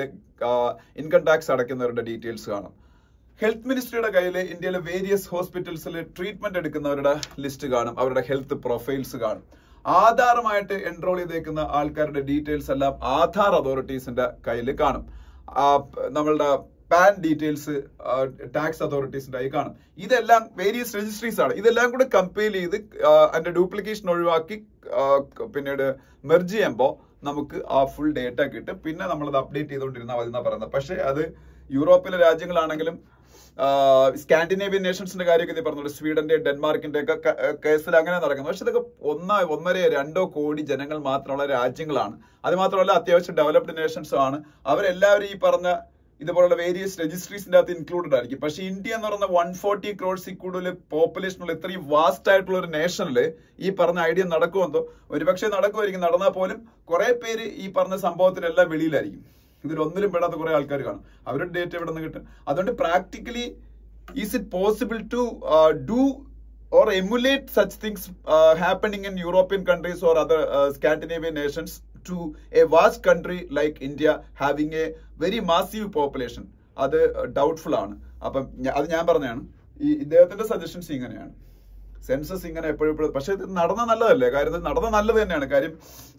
ഇൻകം ടാക്സ് അടയ്ക്കുന്നവരുടെ ഡീറ്റെയിൽസ് കാണും ഹെൽത്ത് മിനിസ്ട്രിയുടെ കയ്യിൽ ഇന്ത്യയിലെ വേരിയസ് ഹോസ്പിറ്റൽസിൽ ട്രീറ്റ്മെന്റ് എടുക്കുന്നവരുടെ ലിസ്റ്റ് കാണും അവരുടെ ഹെൽത്ത് പ്രൊഫൈൽസ് കാണും ആധാറുമായിട്ട് എൻറോൾ ചെയ്തേക്കുന്ന ആൾക്കാരുടെ ഡീറ്റെയിൽസ് എല്ലാം ആധാർ അതോറിറ്റീസിന്റെ കയ്യിൽ കാണും ആ, പ- നമ്മളുടെ പാൻ ഡീറ്റെയിൽസ് ടാക്സ് അതോറിറ്റീസിന്റെ കയ്യിൽ കാണും ഇതെല്ലാം വേരിയസ് രജിസ്ട്രീസ് ആണ് ഇതെല്ലാം കൂടെ കമ്പയർ ചെയ്ത് ആ, അതിന്റെ ഡ്യൂപ്ലിക്കേഷൻ ഒഴിവാക്കി ആ, ക- പിന്നീട് മെർജ് ചെയ്യുമ്പോൾ നമുക്ക് ആ ഫുൾ ഡേറ്റ കിട്ടും പിന്നെ നമ്മളത് അപ്ഡേറ്റ് ചെയ്തുകൊണ്ടിരുന്നാൽ മതി എന്നാ പറയുന്നത് പക്ഷേ അത് യൂറോപ്പിലെ രാജ്യങ്ങളാണെങ്കിലും സ്കാൻഡിനേവിയൻ നേഷൻസിന്റെ കാര്യമൊക്കെ നീ പറഞ്ഞത് സ്വീഡന്റെ ഡെൻമാർക്കിന്റെ ഒക്കെ ക- കേസിൽ അങ്ങനെ നടക്കുന്നു പക്ഷെ ഇതൊക്കെ ഒന്നോ ഒന്നര രണ്ടോ കോടി ജനങ്ങൾ മാത്രമുള്ള രാജ്യങ്ങളാണ് അത് മാത്രമല്ല അത്യാവശ്യം ഡെവലപ്ഡ് നേഷൻസും ആണ് അവരെല്ലാവരും ഈ പറഞ്ഞ ഇതുപോലുള്ള വേരിയസ് രജിസ്ട്രീസിന്റെ അകത്ത് ഇൻക്ലൂഡഡ് ആയിരിക്കും പക്ഷെ ഇന്ത്യ എന്ന് പറയുന്ന വൺ ഫോർട്ടി ക്രോഡ്സിൽ കൂടുതൽ പോപ്പുലേഷനുള്ള ഇത്രയും വാസ്റ്റ് ആയിട്ടുള്ള ഒരു നേഷനിൽ ഈ പറഞ്ഞ ഐഡിയ നടക്കുമെന്നോ ഒരുപക്ഷെ നടക്കുമായിരിക്കും നടന്നാൽ പോലും കുറെ പേര് ഈ പറഞ്ഞ സംഭവത്തിലെല്ലാം വെളിയിലായിരിക്കും ഇതിൽ ഒന്നിലും പെടാത്ത കുറെ ആൾക്കാർ കാണും അവരുടെ ഡേറ്റ എവിടെ നിന്ന് കിട്ടും അതുകൊണ്ട് practically is it possible to do or emulate such things uh, happening in European countries or other uh, Scandinavian nations to a vast country like India having a very massive population. അത് doubtful ആണ് അപ്പം ഞ- അത് ഞാൻ പറഞ്ഞതാണ് ഈ ഇദ്ദേഹത്തിന്റെ suggestions ഇങ്ങനെയാണ് സെൻസസ് ഇങ്ങനെ എപ്പോഴും എപ്പോഴും പക്ഷെ ഇത് നടന്ന നല്ലതല്ലേ കാര്യം ഇത് നടന്ന നല്ലത് തന്നെയാണ് കാര്യം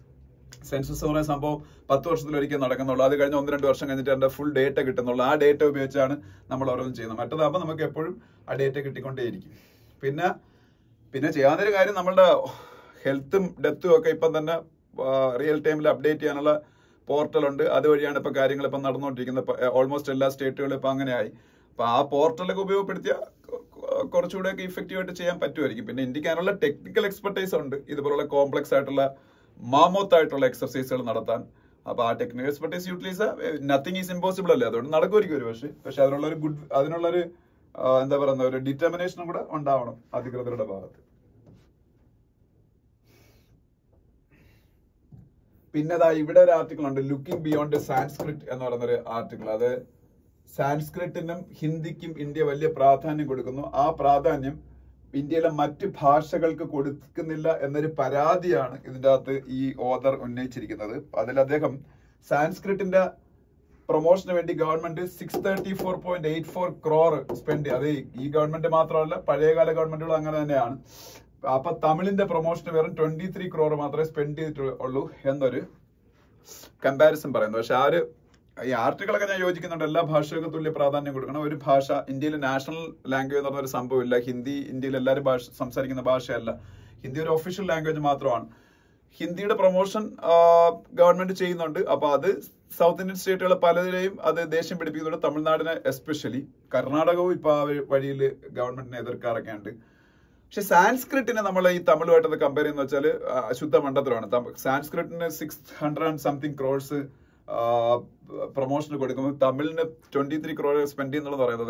സെൻസസ് എന്ന് പറയുന്ന സംഭവം പത്ത് വർഷത്തിലൊരിക്കൽ നടക്കുന്നുള്ളൂ അത് കഴിഞ്ഞ് ഒന്ന് രണ്ട് വർഷം കഴിഞ്ഞിട്ട് അതിന്റെ ഫുൾ ഡേറ്റ കിട്ടുന്നുള്ളൂ ആ ഡേറ്റ ഉപയോഗിച്ചാണ് നമ്മൾ ഓരോന്നും ചെയ്യുന്നത് മറ്റേതാകുമ്പോൾ നമുക്ക് എപ്പോഴും ആ ഡേറ്റ കിട്ടിക്കൊണ്ടേയിരിക്കും പിന്നെ പിന്നെ ചെയ്യാവുന്നൊരു കാര്യം നമ്മളുടെ ഹെൽത്തും ഡെത്തും ഒക്കെ ഇപ്പം തന്നെ റിയൽ ടൈമിൽ അപ്ഡേറ്റ് ചെയ്യാനുള്ള പോർട്ടലുണ്ട് അതുവഴിയാണ് ഇപ്പൊ കാര്യങ്ങൾ ഇപ്പം നടന്നുകൊണ്ടിരിക്കുന്നത് ഓൾമോസ്റ്റ് എല്ലാ സ്റ്റേറ്റുകളും ഇപ്പം അങ്ങനെയായി അപ്പൊ ആ പോർട്ടലൊക്കെ ഉപയോഗപ്പെടുത്തിയ കുറച്ചുകൂടെ ഒക്കെ ഇഫക്റ്റീവ് ആയിട്ട് ചെയ്യാൻ പറ്റുമായിരിക്കും പിന്നെ ഇന്ത്യക്ക് അതിനുള്ള ടെക്നിക്കൽ എക്സ്പെർട്ടൈസ് ഉണ്ട് ഇതുപോലുള്ള കോംപ്ലക്സ് ആയിട്ടുള്ള മാമോത്ത് ആയിട്ടുള്ള എക്സർസൈസുകൾ നടത്താൻ അപ്പൊ ആ technical expertise utilise nothing is impossible അല്ലേ അതുകൊണ്ട് നടക്കുമായിരിക്കും ഒരു പക്ഷേ പക്ഷെ അതിനുള്ള ഒരു ഗുഡ് അതിനുള്ള ഒരു എന്താ പറയുന്ന ഒരു ഡിറ്റർമിനേഷനും കൂടെ ഉണ്ടാവണം അധികൃതരുടെ ഭാഗത്ത് പിന്നെ ദാ ഇവിടെ ഒരു ആർട്ടിക്കിൾ ഉണ്ട് ലുക്കിംഗ് ബിയോണ്ട് സാൻസ്ക്രിറ്റ് എന്ന് പറയുന്ന ഒരു ആർട്ടിക്കിൾ അത് സാൻസ്ക്രിറ്റിനും ഹിന്ദിക്കും ഇന്ത്യ വലിയ പ്രാധാന്യം കൊടുക്കുന്നു ആ പ്രാധാന്യം ഇന്ത്യയിലെ മറ്റ് ഭാഷകൾക്ക് കൊടുക്കുന്നില്ല എന്നൊരു പരാതിയാണ് ഇതിന്റെ അകത്ത് ഈ ഓദർ ഉന്നയിച്ചിരിക്കുന്നത് അതിൽ അദ്ദേഹം സാൻസ്ക്രിറ്റിന്റെ പ്രൊമോഷന് വേണ്ടി government six thirty four point eight four crore spend അത് ഈ ഗവൺമെന്റ് മാത്രമല്ല പഴയകാല ഗവൺമെന്റുകൾ അങ്ങനെ തന്നെയാണ് അപ്പൊ തമിഴിന്റെ പ്രൊമോഷന് വെറും ട്വന്റി ത്രീ ക്രോർ മാത്രമേ സ്പെൻഡ് ചെയ്തിട്ടുള്ളൂ എന്നൊരു കമ്പാരിസൺ പറയുന്നു പക്ഷെ ആ ഒരു ഈ ആർട്ടിക്കിളൊക്കെ ഞാൻ യോജിക്കുന്നുണ്ട് എല്ലാ ഭാഷകൾക്കും തുല്യ പ്രാധാന്യം കൊടുക്കണം ഒരു ഭാഷ ഇന്ത്യയിൽ നാഷണൽ ലാംഗ്വേജ് എന്ന് പറഞ്ഞ ഒരു സംഭവമില്ല ഹിന്ദി ഇന്ത്യയിൽ എല്ലാവരും ഭാഷ സംസാരിക്കുന്ന ഭാഷയല്ല ഹിന്ദി ഒരു ഒഫീഷ്യൽ ലാംഗ്വേജ് മാത്രമാണ് ഹിന്ദിയുടെ പ്രൊമോഷൻ ഗവൺമെന്റ് ചെയ്യുന്നുണ്ട് അപ്പൊ അത് സൗത്ത് ഇന്ത്യൻ സ്റ്റേറ്റുകൾ പലതിലെയും അത് ദേഷ്യം പിടിപ്പിക്കുന്നുണ്ട് തമിഴ്നാടിനെ എസ്പെഷ്യലി കർണാടകവും ഇപ്പൊ ആ വഴിയിൽ ഗവൺമെന്റിനെ എതിർക്കാറൊക്കെ ഉണ്ട് പക്ഷെ സാൻസ്ക്രിറ്റിനെ നമ്മൾ ഈ തമിഴുമായിട്ട് കമ്പയർ ചെയ്യുന്ന വെച്ചാൽ അശുദ്ധ മണ്ഡലത്തിലാണ് സാൻസ്ക്രിറ്റിന് six hundred and something crores പ്രൊമോഷന് കൊടുക്കുമ്പോൾ തമിഴിന് ട്വന്റി ത്രീ ക്രോഡ് സ്പെൻഡ് ചെയ്യുന്നുള്ളത് പറയുന്നത്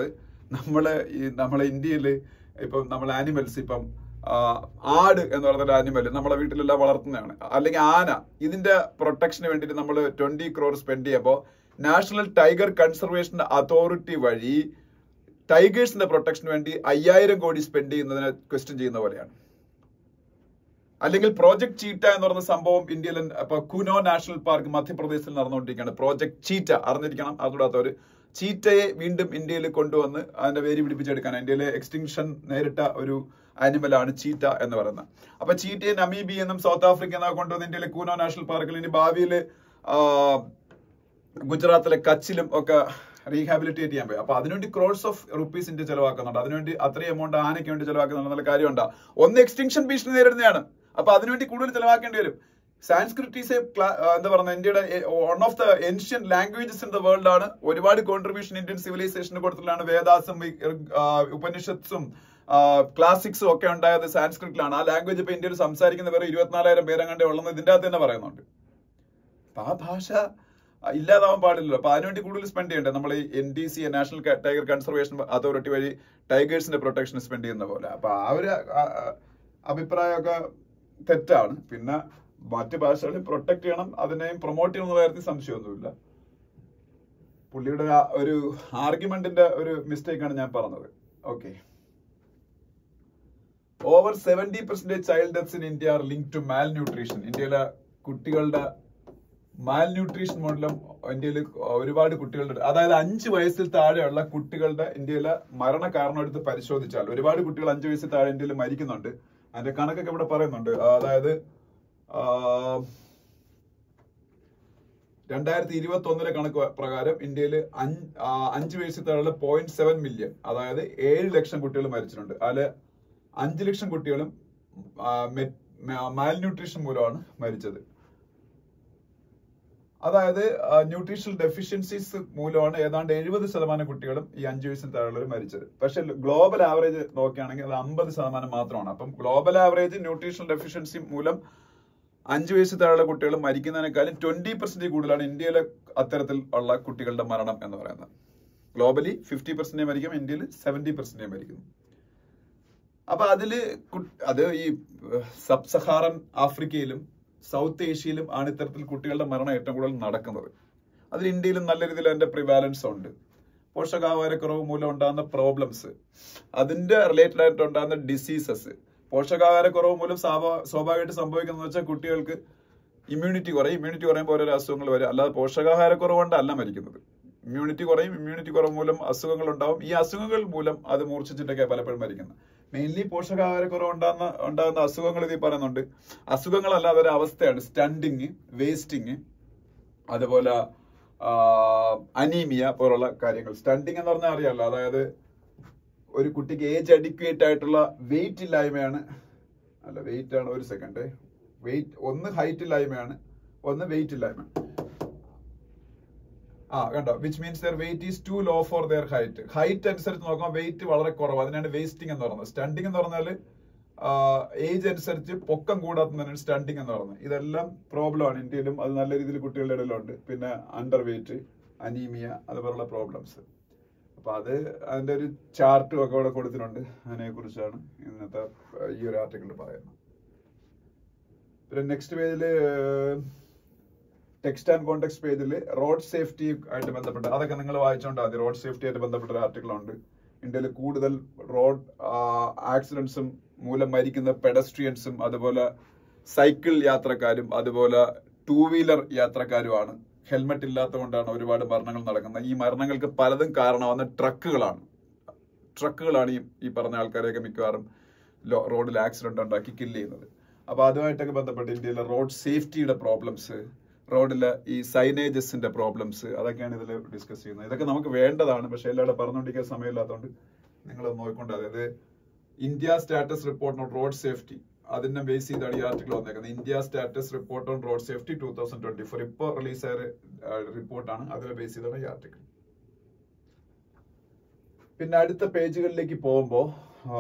നമ്മള് ഈ നമ്മളെ ഇന്ത്യയില് ഇപ്പം നമ്മൾ ആനിമൽസ് ഇപ്പം ആ, ആട് എന്ന് പറയുന്ന ആനിമൽ നമ്മളെ വീട്ടിലെല്ലാം വളർത്തുന്നതാണ് അല്ലെങ്കിൽ ആന ഇതിന്റെ പ്രൊട്ടക്ഷന് വേണ്ടിയിട്ട് നമ്മൾ ട്വന്റി ക്രോർ സ്പെൻഡ് ചെയ്യുമ്പോൾ നാഷണൽ ടൈഗർ കൺസർവേഷൻ അതോറിറ്റി വഴി ടൈഗേഴ്സിന്റെ പ്രൊട്ടക്ഷന് വേണ്ടി അയ്യായിരം കോടി സ്പെൻഡ് ചെയ്യുന്നതിനെ ക്വസ്റ്റ്യൻ ചെയ്യുന്ന പോലെയാണ് അല്ലെങ്കിൽ പ്രോജക്ട് ചീറ്റ എന്ന് പറയുന്ന സംഭവം ഇന്ത്യയിൽ ഇപ്പൊ കുനോ നാഷണൽ പാർക്ക് മധ്യപ്രദേശിൽ നടന്നുകൊണ്ടിരിക്കുകയാണ് പ്രോജക്ട് ചീറ്റ അറിഞ്ഞിരിക്കണം അതുകൂടാത്തവര് ചീറ്റയെ വീണ്ടും ഇന്ത്യയിൽ കൊണ്ടുവന്ന് അതിന്റെ വേര് പിടിപ്പിച്ചെടുക്കാൻ ഇന്ത്യയിലെ എക്സ്റ്റിങ്ഷൻ നേരിട്ട ഒരു ആനിമലാണ് ചീറ്റ എന്ന് പറയുന്നത് അപ്പൊ ചീറ്റയെ നമീബി എന്നും സൗത്ത് ആഫ്രിക്ക എന്നൊക്കെ കൊണ്ടുവന്ന് ഇന്ത്യയിലെ കൂനോ നാഷണൽ പാർക്കിൽ ഇനി ഭാവിയിൽ ഗുജറാത്തിലെ കച്ചിലും ഒക്കെ റീഹാബിലിറ്റേറ്റ് ചെയ്യാൻ പോയി അപ്പൊ അതിനുവേണ്ടി ക്രോഡ്സ് ഓഫ് റുപ്പീസ് ഇന്ത്യ ചെലവാക്കുന്നുണ്ട് അതിനുവേണ്ടി അത്രയും എമൗണ്ട് ആനയ്ക്ക് വേണ്ടി ചെലവാക്കുന്നുണ്ട് എന്നുള്ള കാര്യമുണ്ട് ഒന്ന് എക്സ്റ്റിങ്ഷൻ ഭീഷണി നേരിടുന്നതാണ് അപ്പൊ അതിനുവേണ്ടി കൂടുതൽ ചെലവാക്കേണ്ടി വരും സാൻസ്ക്രിറ്റ് ഈസ് എന്താ പറയുക ഇന്ത്യയുടെ one of the ancient languages in the world ആണ് ഒരുപാട് കോൺട്രിബ്യൂഷൻ ഇന്ത്യൻ സിവിലൈസേഷന് കൊടുത്തിട്ടാണ് വേദാസും ആ, ഉപനിഷത്സും ക്ലാസിക്സും ഒക്കെ ഉണ്ടായത് സാൻസ്ക്രിറ്റിലാണ് ആ ലാംഗ്വേജ് ഇപ്പൊ ഇന്ത്യയിൽ സംസാരിക്കുന്ന വേറെ ഇരുപത്തിനാലായിരം പേരങ്ങാണ്ടേ ഉള്ളെന്ന് ഇതിന്റെ അകത്ത് തന്നെ പറയുന്നുണ്ട് അപ്പൊ ആ ഭാഷ ആ, ഇല്ലാതാവാൻ പാടില്ലല്ലോ അപ്പൊ അതിനുവേണ്ടി കൂടുതൽ സ്പെൻഡ് ചെയ്യണ്ടേ നമ്മൾ ഈ N D C national tiger conservation authority വഴി ടൈഗേഴ്സിന്റെ പ്രൊട്ടക്ഷൻ സ്പെൻഡ് ചെയ്യുന്ന പോലെ അപ്പൊ ആ ഒരു ആ, ആ, അഭിപ്രായമൊക്കെ തെറ്റാണ് പിന്നെ മറ്റ് ഭാഷകളെ പ്രൊട്ടക്ട് ചെയ്യണം അതിനെയും പ്രൊമോട്ട് ചെയ്യണം എന്ന കാര്യത്തിൽ സംശയമൊന്നുമില്ല പുള്ളിയുടെ ആ ഒരു ആർഗ്യുമെന്റിന്റെ ഒരു മിസ്റ്റേക്ക് ആണ് ഞാൻ പറഞ്ഞത് okay over seventy percentage child deaths in India are link to malnutrition ഇന്ത്യയിലെ കുട്ടികളുടെ മാൽ ന്യൂട്രീഷൻ മൂലം ഇന്ത്യയിൽ ഒരുപാട് കുട്ടികളുടെ അതായത് അഞ്ച് വയസ്സിൽ താഴെയുള്ള കുട്ടികളുടെ ഇന്ത്യയിലെ മരണ കാരണം എടുത്ത് പരിശോധിച്ചാൽ ഒരുപാട് കുട്ടികൾ അഞ്ച് വയസ്സിൽ താഴെ ഇന്ത്യയിൽ മരിക്കുന്നുണ്ട് അതിന്റെ കണക്കൊക്കെ ഇവിടെ പറയുന്നുണ്ട് അതായത് ആ, രണ്ടായിരത്തി ഇരുപത്തി ഒന്നിലെ കണക്ക് പ്രകാരം ഇന്ത്യയിൽ അഞ്ച് വയസ്സിൽ താഴെയുള്ള പോയിന്റ് സെവൻ മില്യൺ അതായത് ഏഴ് ലക്ഷം കുട്ടികൾ മരിച്ചിട്ടുണ്ട് അതില് അഞ്ച് ലക്ഷം കുട്ടികളും മാൽ ന്യൂട്രീഷൻ മൂലമാണ് മരിച്ചത് അതായത് ന്യൂട്രീഷണൽ ഡെഫിഷ്യൻസീസ് മൂലമാണ് ഏതാണ്ട് എഴുപത് ശതമാനം കുട്ടികളും ഈ അഞ്ച് വയസ്സിന് താഴെയുള്ളവർ മരിച്ചത് പക്ഷെ ഗ്ലോബൽ ആവറേജ് നോക്കുകയാണെങ്കിൽ അത് അമ്പത് ശതമാനം മാത്രമാണ് അപ്പം ഗ്ലോബൽ ആവറേജ് ന്യൂട്രീഷണൽ ഡെഫിഷ്യൻസി മൂലം അഞ്ച് വയസ്സ് താഴെയുള്ള കുട്ടികൾ മരിക്കുന്നതിനേക്കാളും ട്വന്റി പെർസെന്റ് കൂടുതലാണ് ഇന്ത്യയിലെ അത്തരത്തിൽ ഉള്ള കുട്ടികളുടെ മരണം എന്ന് പറയുന്നത് ഗ്ലോബലി ഫിഫ്റ്റി പെർസെന്റ് മരിക്കും ഇന്ത്യയിൽ സെവന്റി പെർസെന്റ് മരിക്കുന്നു അപ്പൊ അതില് കു- അത് ഈ സബ് സഹാറൻ ആഫ്രിക്കയിലും സൗത്ത് ഏഷ്യയിലും ആണ് ഇത്തരത്തിൽ കുട്ടികളുടെ മരണം ഏറ്റവും കൂടുതൽ നടക്കുന്നത് അതിൽ ഇന്ത്യയിലും നല്ല രീതിയിൽ അതിന്റെ പ്രിവാലൻസ് ഉണ്ട് പോഷകാഹാരക്കുറവ് മൂലം ഉണ്ടാകുന്ന പ്രോബ്ലംസ് അതിന്റെ റിലേറ്റഡ് ആയിട്ട് ഉണ്ടാകുന്ന ഡിസീസസ് പോഷകാഹാരക്കുറവ് മൂലം സ്വാഭാ- സ്വാഭാവികമായിട്ട് സംഭവിക്കുന്നത് വെച്ചാൽ കുട്ടികൾക്ക് ഇമ്മ്യൂണിറ്റി കുറയും ഇമ്മ്യൂണിറ്റി കുറയുമ്പോൾ ഓരോ അസുഖങ്ങൾ വരും അല്ലാതെ പോഷകാഹാരക്കുറവ് കൊണ്ടല്ല മരിക്കുന്നത് ഇമ്മ്യൂണിറ്റി കുറയും ഇമ്മ്യൂണിറ്റി കുറവ് മൂലം അസുഖങ്ങൾ ഉണ്ടാവും ഈ അസുഖങ്ങൾ മൂലം അത് മൂർച്ഛിച്ചിട്ടൊക്കെ പലപ്പോഴും മരിക്കുന്നത് മെയിൻലി പോഷകാഹാരക്കുറവ് ഉണ്ടാകുന്ന ഉണ്ടാകുന്ന അസുഖങ്ങൾ ഇതിൽ പറയുന്നുണ്ട് അസുഖങ്ങളല്ല അതൊരു അവസ്ഥയാണ് സ്റ്റണ്ടിങ് വേസ്റ്റിങ് അതുപോലെ അനീമിയ പോലുള്ള കാര്യങ്ങൾ സ്റ്റണ്ടിങ് എന്ന് പറഞ്ഞാൽ അറിയാലോ അതായത് ഒരു കുട്ടിക്ക് ഏജ് അഡിക്വേറ്റ് ആയിട്ടുള്ള വെയിറ്റ് ഇല്ലായ്മയാണ് അല്ല വെയിറ്റ് ആണ് ഒരു സെക്കൻഡ് വെയിറ്റ് ഒന്ന് ഹൈറ്റ് ഇല്ലായ്മയാണ് ഒന്ന് വെയിറ്റ് ഇല്ലായ്മ ആ കണ്ടോ which means their weight is too low for their height height അനുസരിച്ച് നോക്കുമ്പോൾ വെയിറ്റ് വളരെ കുറവ് അതിനാണ് വേസ്റ്റിംഗ് എന്ന് പറയുന്നത് സ്റ്റണ്ടിങ് എന്ന് പറഞ്ഞാൽ ഏജ് അനുസരിച്ച് പൊക്കം കൂടാത്തതാണ് സ്റ്റണ്ടിങ് എന്ന് പറയുന്നത് ഇതെല്ലാം പ്രോബ്ലം ആണ് ഇന്ത്യയിലും അത് നല്ല രീതിയിൽ കുട്ടികളുടെ ഇടയിലുണ്ട് പിന്നെ അണ്ടർ വെയിറ്റ് അനീമിയ അതുപോലുള്ള പ്രോബ്ലംസ് അപ്പൊ അത് അതിന്റെ ഒരു ചാർട്ടും ഒക്കെ ഇവിടെ കൊടുത്തിട്ടുണ്ട് അതിനെ കുറിച്ചാണ് ഇന്നത്തെ ഏഹ്, ഈ ഒരു ആർട്ടിക്കിൾ പറയുന്നത് പിന്നെ നെക്സ്റ്റ് പേജില് ടെക്സ്റ്റ് ആൻഡ് കോണ്ടെക്സ്റ്റ് പേജിൽ റോഡ് സേഫ്റ്റി ആയിട്ട് ബന്ധപ്പെട്ട് അതൊക്കെ നിങ്ങൾ വായിച്ചോണ്ടാ മതി റോഡ് സേഫ്റ്റി ആയിട്ട് ബന്ധപ്പെട്ട ഒരു ആർട്ടിക്കിൾ ഉണ്ട് ഇന്ത്യയിൽ കൂടുതൽ റോഡ് ആക്സിഡന്റ്സും മൂലം മരിക്കുന്ന പെഡസ്ട്രിയൻസും അതുപോലെ സൈക്കിൾ യാത്രക്കാരും അതുപോലെ ടൂ വീലർ യാത്രക്കാരുമാണ് ഹെൽമെറ്റ് ഇല്ലാത്തതുകൊണ്ടാണ് ഒരുപാട് മരണങ്ങൾ നടക്കുന്നത് ഈ മരണങ്ങൾക്ക് പലതും കാരണമാവുന്ന ട്രക്കുകളാണ് ട്രക്കുകളാണ് ഈ ഈ പറഞ്ഞ ആൾക്കാരെയൊക്കെ മിക്കവാറും ലോ- റോഡിൽ ആക്സിഡന്റ് ഉണ്ടാക്കി കില്ല് ചെയ്യുന്നത് അപ്പൊ അതുമായിട്ടൊക്കെ ബന്ധപ്പെട്ട് ഇന്ത്യയിലെ റോഡ് സേഫ്റ്റിയുടെ പ്രോബ്ലംസ് റോഡിലെ ഈ സൈനേജസിന്റെ പ്രോബ്ലംസ് അതൊക്കെയാണ് ഇതിൽ ഡിസ്കസ് ചെയ്യുന്നത് ഇതൊക്കെ നമുക്ക് വേണ്ടതാണ് പക്ഷെ എല്ലാവരും പറഞ്ഞുകൊണ്ടിരിക്കാൻ സമയമില്ലാത്തതുകൊണ്ട് നിങ്ങൾ നോക്കിക്കൊണ്ട് അതായത് India status report on road safety അതിനെ ബേസ് ചെയ്താണ് ഈ ആർട്ടിക്കിൾ വന്നേക്കുന്നത് India status report on road safety two thousand twenty four ഇപ്പോൾ റിലീസായ റിപ്പോർട്ടാണ് അതിനെ ബേസ് ചെയ്താണ് ഈ ആർട്ടിക്കിൾ പിന്നെ അടുത്ത പേജുകളിലേക്ക് പോകുമ്പോ ആ,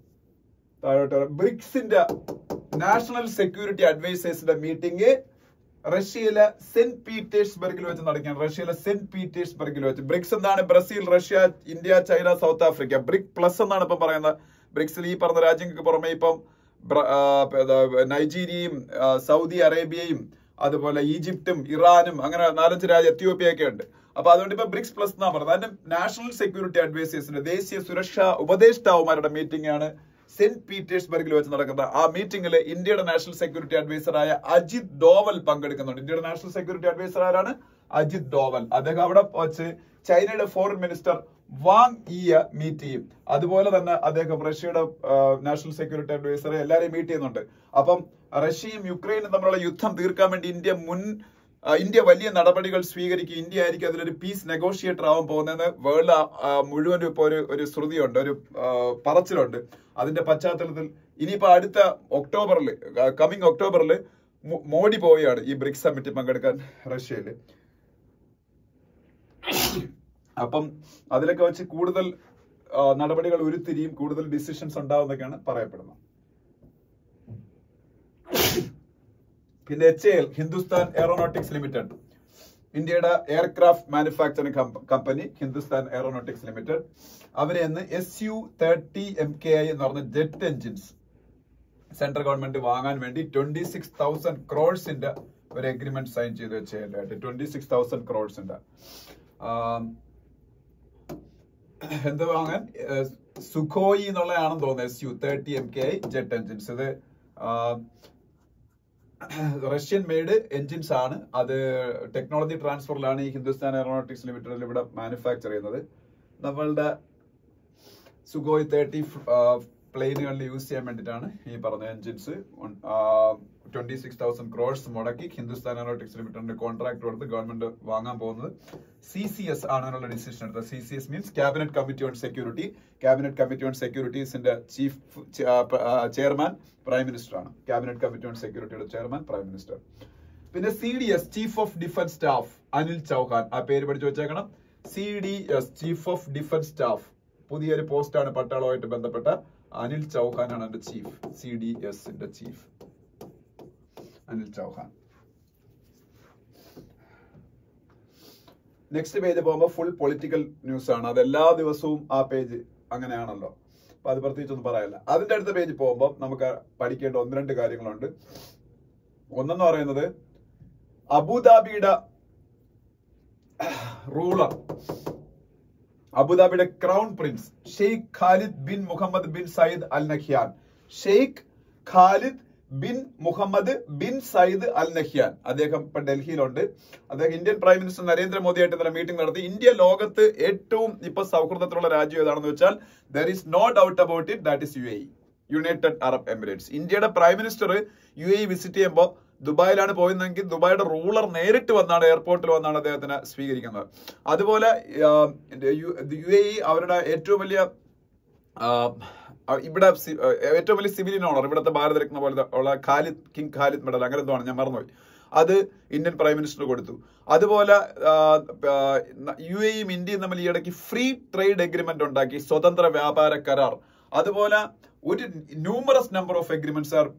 താഴോട്ട് ബ്രിക്സിന്റെ നാഷണൽ സെക്യൂരിറ്റി അഡ്വൈസേഴ്സിന്റെ മീറ്റിംഗ് റഷ്യയിലെ സെന്റ് പീറ്റേഴ്സ്ബർഗിൽ വെച്ച് നടക്കുകയാണ് റഷ്യയിലെ സെന്റ് പീറ്റേഴ്സ്ബർഗിൽ വെച്ച് ബ്രിക്സ് എന്താണ് Brazil Russia India China south Africa BRIC plus എന്നാണ് ഇപ്പം പറയുന്നത് ബ്രിക്സിൽ ഈ പറഞ്ഞ രാജ്യങ്ങൾക്ക് പുറമെ ഇപ്പം ബ്ര- ആ, ഏതാ, നൈജീരിയയും ആ, സൗദി അറേബ്യയും അതുപോലെ ഈജിപ്തും ഇറാനും അങ്ങനെ നാലഞ്ച് രാജ്യം എത്യോപ്യയൊക്കെ ഉണ്ട് അപ്പൊ അതുകൊണ്ട് ഇപ്പൊ ബ്രിക്സ് പ്ലസ് എന്നാ പറഞ്ഞത് അതിന്റെ നാഷണൽ സെക്യൂരിറ്റി അഡ്വൈസേഴ്സിന്റെ ദേശീയ സുരക്ഷാ ഉപദേഷ്ടാവുമാരുടെ മീറ്റിംഗ് ആണ് സെന്റ് പീറ്റേഴ്സ്ബർഗിൽ വെച്ച് നടക്കുന്ന ആ മീറ്റിംഗിൽ ഇന്ത്യയുടെ നാഷണൽ സെക്യൂരിറ്റി അഡ്വൈസറായ അജിത് ഡോവൽ പങ്കെടുക്കുന്നുണ്ട് ഇന്ത്യയുടെ നാഷണൽ സെക്യൂരിറ്റി അഡ്വൈസർ ആരാണ് അജിത് ഡോവൽ അദ്ദേഹം അവിടെ വെച്ച് ചൈനയുടെ foreign minister Wang Yi meet ചെയ്യും അതുപോലെ തന്നെ അദ്ദേഹം റഷ്യയുടെ ആ, നാഷണൽ സെക്യൂരിറ്റി അഡ്വൈസറെ എല്ലാരെയും മീറ്റ് ചെയ്യുന്നുണ്ട് അപ്പം റഷ്യയും യുക്രൈനും തമ്മിലുള്ള യുദ്ധം തീർക്കാൻ വേണ്ടി ഇന്ത്യ മുൻ ആ, ഇന്ത്യ വലിയ നടപടികൾ സ്വീകരിക്കും ഇന്ത്യ ആയിരിക്കും അതിലൊരു പീസ് നെഗോഷിയേറ്റർ ആവാൻ പോകുന്നതെന്ന് വേൾഡ് മുഴുവനും ഇപ്പോൾ ഒരു ഒരു ശ്രുതിയുണ്ട് ഒരു ആ, പറച്ചിലുണ്ട് അതിന്റെ പശ്ചാത്തലത്തിൽ ഇനിയിപ്പോ അടുത്ത ഒക്ടോബറിൽ കമ്മിങ് ഒക്ടോബറിൽ മോഡി പോവുകയാണ് ഈ ബ്രിക്സ് സമ്മിറ്റിൽ പങ്കെടുക്കാൻ റഷ്യയില് അപ്പം അതിലൊക്കെ വെച്ച് കൂടുതൽ ആ, നടപടികൾ ഉരുത്തിരിയും കൂടുതൽ ഡിസിഷൻസ് ഉണ്ടാവുന്നൊക്കെയാണ് പറയപ്പെടുന്നത് പിന്നെ H L Hindustan aeronautics limited ഇന്ത്യയുടെ aircraft manufacturing company Hindustan aeronautics limited അവരെ ഇന്ന് S U thirty M K I എന്ന് പറഞ്ഞ ജെറ്റ് എഞ്ചിൻസ് സെൻട്രൽ ഗവൺമെന്റ് വാങ്ങാൻ വേണ്ടി ട്വന്റി സിക്സ് തൗസൻഡ് ക്രോഡ്സിന്റെ ഒരു എഗ്രിമെന്റ് സൈൻ ചെയ്ത് വെച്ചായിട്ട് ട്വന്റി സിക്സ് തൗസൻഡ് ക്രോഡ്സിന്റെ എന്ത് വാങ്ങാൻ ഏഹ്, സുഖോയി എന്നുള്ളതാണെന്ന് തോന്നുന്നത് S U thirty M K I jet engines ഇത് ആം, റഷ്യൻ മെയ്ഡ് എഞ്ചിൻസ് ആണ് അത് ടെക്നോളജി ട്രാൻസ്ഫറിലാണ് ഈ ഹിന്ദുസ്ഥാൻ എയറോനോട്ടിക്സ് ലിമിറ്റഡിൽ ഇവിടെ മാനുഫാക്ചർ ചെയ്യുന്നത് നമ്മളുടെ സുഗോയ് തേർട്ടി പ്ലെയിനുകളിൽ യൂസ് ചെയ്യാൻ വേണ്ടിയിട്ടാണ് ഈ പറഞ്ഞ engines twenty six thousand crores മുടക്കി ഹിന്ദുസ്ഥാൻ എയറോട്ടിക്സ് ലിമിറ്റഡിന്റെ കോൺട്രാക്ട് കൊടുത്ത് ഗവൺമെന്റ് വാങ്ങാൻ പോകുന്നത് സി സി എസ് ആണ് അതിനുള്ള ഡിസിഷൻ എടുത്തത് C C S means cabinet committee on security cabinet committee on സെക്യൂരിറ്റീസിന്റെ ചീഫ് ചെയർമാൻ പ്രൈം മിനിസ്റ്റർ ആണ് ക്യാബിനറ്റ് കമ്മിറ്റി ഓൺ സെക്യൂരിറ്റിയുടെ ചെയർമാൻ പ്രൈം മിനിസ്റ്റർ പിന്നെ C D S chief of defence staff Anil Chauhan ആ പേര് പഠിച്ചു വെച്ചേക്കണം C D S chief of defence staff പുതിയൊരു പോസ്റ്റാണ് പട്ടാളവുമായിട്ട് ബന്ധപ്പെട്ട അനിൽ ചൗഹാനാണ് അതിന്റെ ചീഫ് സി ഡി എസിന്റെ chief Anil Chauhan next page പോകുമ്പോൾ ഫുൾ പൊളിറ്റിക്കൽ ന്യൂസ് ആണ് അത് എല്ലാ ദിവസവും ആ പേജ് അങ്ങനെയാണല്ലോ അപ്പൊ അത് പ്രത്യേകിച്ചൊന്നും പറയാനില്ല അതിന്റെ അടുത്ത പേജ് പോകുമ്പോൾ നമുക്ക് പഠിക്കേണ്ട ഒന്ന് രണ്ട് കാര്യങ്ങളുണ്ട് ഒന്നെന്ന് പറയുന്നത് അബുദാബിയുടെ റൂളർ അബുദാബിയുടെ crown prince Sheikh Khalid bin Mohammed bin Zayed Al നഖ്യാൻ Sheikh Khalid bin Mohammed bin Zayed Al Nahyan അദ്ദേഹം ഇപ്പൊ ഡൽഹിയിലുണ്ട് അദ്ദേഹം ഇന്ത്യൻ പ്രൈം മിനിസ്റ്റർ നരേന്ദ്രമോദിയായിട്ട് ഇന്നലെ മീറ്റിംഗ് നടത്തി ഇന്ത്യ ലോകത്ത് ഏറ്റവും ഇപ്പൊ സൗഹൃദത്തിലുള്ള രാജ്യം ഏതാണെന്ന് വെച്ചാൽ there is no doubt about it that is U A United Arab Emirates ഇന്ത്യയുടെ prime minister U A visit ചെയ്യുമ്പോൾ ദുബായിലാണ് പോയിരുന്നെങ്കിൽ ദുബായിയുടെ റൂളർ നേരിട്ട് വന്നാണ് എയർപോർട്ടിൽ വന്നാണ് അദ്ദേഹത്തിനെ സ്വീകരിക്കുന്നത് അതുപോലെ യു എ അവരുടെ ഏറ്റവും വലിയ ആ, ഇവിടെ സി- ആ, ഏറ്റവും വലിയ സിവിലിയൻ ഓണർ ഇവിടുത്തെ ഭാരതരത്ന പോലെ ഉള്ള ഖാലിദ് കിങ് ഖാലിദ് മെഡൽ അങ്ങനെ എന്തോ ആണ് ഞാൻ മറന്നുപോയി അത് ഇന്ത്യൻ പ്രൈം മിനിസ്റ്റർ കൊടുത്തു അതുപോലെ യു എയും ഇന്ത്യയും തമ്മിൽ ഈയിടയ്ക്ക് ഫ്രീ ട്രേഡ് എഗ്രിമെന്റ് ഉണ്ടാക്കി സ്വതന്ത്ര വ്യാപാര കരാർ അതുപോലെ ഒരു numerous number of agreements are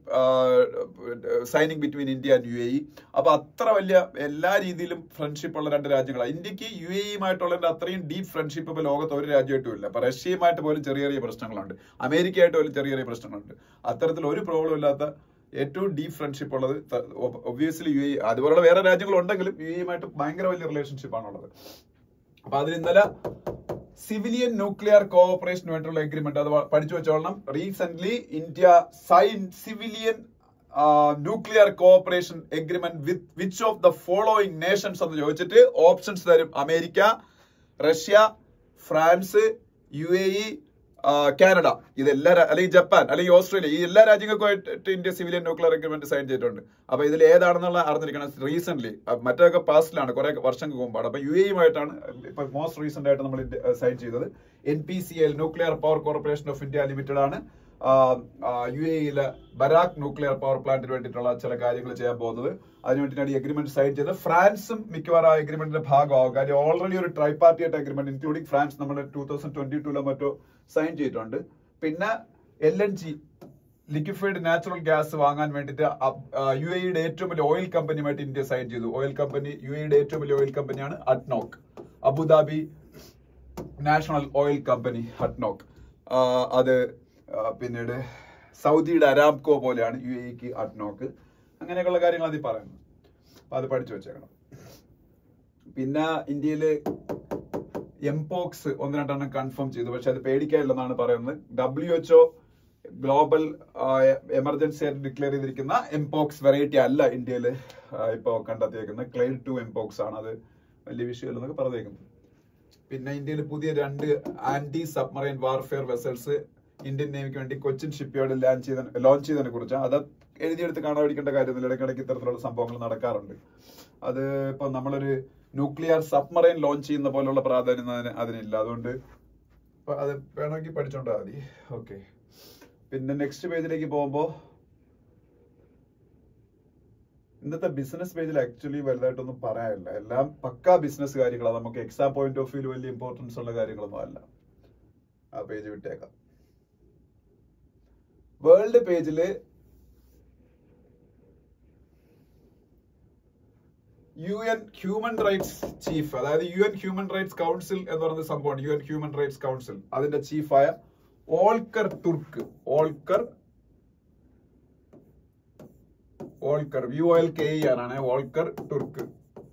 signing between India and U A അപ്പൊ അത്ര വലിയ എല്ലാ രീതിയിലും ഫ്രണ്ട്ഷിപ്പ് ഉള്ള രണ്ട് രാജ്യങ്ങളാണ് ഇന്ത്യക്ക് യു എ ഇയുമായിട്ടുള്ള അത്രയും ഡീപ്പ് ഫ്രണ്ട്ഷിപ്പ് ഇപ്പൊ ലോകത്ത് ഒരു രാജ്യമായിട്ടും ഇല്ല അപ്പൊ റഷ്യയുമായിട്ട് പോലും ചെറിയ ചെറിയ പ്രശ്നങ്ങളുണ്ട് അമേരിക്കയായിട്ട് പോലും ചെറിയ ചെറിയ പ്രശ്നങ്ങളുണ്ട് അത്തരത്തിൽ ഒരു പ്രോബ്ലം ഇല്ലാത്ത ഏറ്റവും ഡീപ്പ് ഫ്രണ്ട്ഷിപ്പ് ഉള്ളത് ഒബ്വിയസ്ലി യു എ അതുപോലുള്ള വേറെ രാജ്യങ്ങളുണ്ടെങ്കിലും യു എയുമായിട്ട് ഭയങ്കര വലിയ റിലേഷൻഷിപ്പ് ആണുള്ളത് അപ്പൊ അതിൽ ഇന്നലെ സിവിലിയൻ ന്യൂക്ലിയർ കോഓപ്പറേഷന് വേണ്ടിയുള്ള എഗ്രിമെന്റ് അത് വ- പഠിച്ചു വെച്ചോളണം recent India sign civilian nuclear cooperation agreement with which of the following nations എന്ന് ചോദിച്ചിട്ട് ഓപ്ഷൻസ് തരും America Russia France U A E Canada ഇതെല്ലാ രാ- അല്ലെങ്കിൽ ജപ്പാൻ അല്ലെങ്കിൽ ഓസ്ട്രേലിയ ഈ എല്ലാ രാജ്യങ്ങൾക്കുമായിട്ട് India civilian nuclear agreement sign ചെയ്തിട്ടുണ്ട് അപ്പൊ ഇതിൽ ഏതാണെന്നുള്ള അറിഞ്ഞിരിക്കണം റീസെന്റ് മറ്റൊക്കെ പാസ്റ്റിലാണ് കുറെ വർഷങ്ങൾക്ക് മുമ്പാണ് അപ്പൊ യു എയുമായിട്ടാണ് ഇപ്പൊ മോസ്റ്റ് റീസെന്റ് ആയിട്ട് നമ്മൾ സൈൻ ചെയ്തത് N P C L nuclear power corporation of India limited ആണ് യു എയിലെ ബരാക് ന്യൂക്ലിയർ പവർ പ്ലാന്റിന് വേണ്ടിയിട്ടുള്ള ചില കാര്യങ്ങൾ ചെയ്യാൻ പോകുന്നത് അതിന് വേണ്ടിയിട്ടാണ് ഈ അഗ്രിമെന്റ് സൈൻ ചെയ്തത് ഫ്രാൻസും മിക്കവാറും ആ അഗ്രിമെന്റിന്റെ ഭാഗമാകും കാര്യം ഓൾറെഡി ഒരു ട്രൈ പാർട്ടി ആയിട്ട് അഗ്രിമെന്റ് ഇൻക്ലൂഡിംഗ് ഫ്രാൻസ് നമ്മുടെ ടൂ തൗസൻഡ് ട്വന്റി ടൂലെ മറ്റോ സൈൻ ചെയ്തിട്ടുണ്ട് പിന്നെ L N G liquefied natural gas വാങ്ങാൻ വേണ്ടിയിട്ട് യു എയുടെ ഏറ്റവും വലിയ ഓയിൽ കമ്പനിയുമായിട്ട് ഇന്ത്യ സൈൻ ചെയ്തു ഓയിൽ കമ്പനി യു എയുടെ ഏറ്റവും വലിയ ഓയിൽ കമ്പനിയാണ് ADNOC Abu Dhabi National Oil Company ADNOC അത് ആ, പിന്നീട് സൗദിയുടെ അരാംകോ പോലെയാണ് യു എക്ക് അഡ്നോക്ക് അങ്ങനെയൊക്കെയുള്ള കാര്യങ്ങൾ അതിൽ പറയുന്നത് അപ്പൊ അത് പഠിച്ചു വെച്ചേക്കണം പിന്നെ ഇന്ത്യയില് എംപോക്സ് ഒന്ന് രണ്ടെണ്ണം കൺഫേം ചെയ്തു പക്ഷെ അത് പേടിക്കാനില്ലെന്നാണ് പറയുന്നത് ഡബ്ല്യു എച്ച്ഒ ഗ്ലോബൽ എമർജൻസി ആയിട്ട് ഡിക്ലെയർ ചെയ്തിരിക്കുന്ന എംപോക്സ് വെറൈറ്റി അല്ല ഇന്ത്യയിൽ ഇപ്പോൾ കണ്ടെത്തിയേക്കുന്നത് ക്ലെയിഡ് ടു എംപോക്സ് ആണ് അത് വലിയ വിഷയമല്ലെന്നൊക്കെ പറഞ്ഞേക്കുന്നത് പിന്നെ ഇന്ത്യയിൽ പുതിയ രണ്ട് anti submarine warfare vessels Indian നേവിക്ക് വേണ്ടി കൊച്ചിൻ ഷിപ്പ്യാർഡിൽ ലാൻഡ് ചെയ്ത ലോഞ്ച് ചെയ്തതിനെ കുറിച്ച് അത് എഴുതിയെടുത്ത് കാണാതിരിക്കേണ്ട കാര്യമൊന്നുമില്ല ഇടയ്ക്കിടയ്ക്ക് ഇത്തരത്തിലുള്ള സംഭവങ്ങൾ നടക്കാറുണ്ട് അത് ഇപ്പൊ നമ്മളൊരു ന്യൂക്ലിയർ സബ്മറൈൻ ലോഞ്ച് ചെയ്യുന്ന പോലുള്ള പ്രാധാന്യം അതിന് അതിനില്ല അതുകൊണ്ട് ഇപ്പൊ അത് വേണമെങ്കിൽ പഠിച്ചോണ്ടാ മതി ഓക്കെ പിന്നെ നെക്സ്റ്റ് പേജിലേക്ക് പോകുമ്പോ ഇന്നത്തെ ബിസിനസ് പേജിൽ ആക്ച്വലി വലുതായിട്ടൊന്നും പറയാനില്ല എല്ലാം പക്കാ ബിസിനസ് കാര്യങ്ങളാണ് നമുക്ക് എക്സാം പോയിന്റ് ഓഫ് വ്യൂ വലിയ ഇമ്പോർട്ടൻസ് ഉള്ള കാര്യങ്ങളൊന്നും അല്ല ആ പേജ് വിട്ടേക്കാം വേൾഡ് പേജില് U N human rights chief അതായത് U N human rights council എന്ന് പറയുന്ന സംഭവമാണ് U N human rights council അതിന്റെ ചീഫായ Volker Turk Volker Volker U L K E ആണ് ഓൾക്കർ തുർക്ക്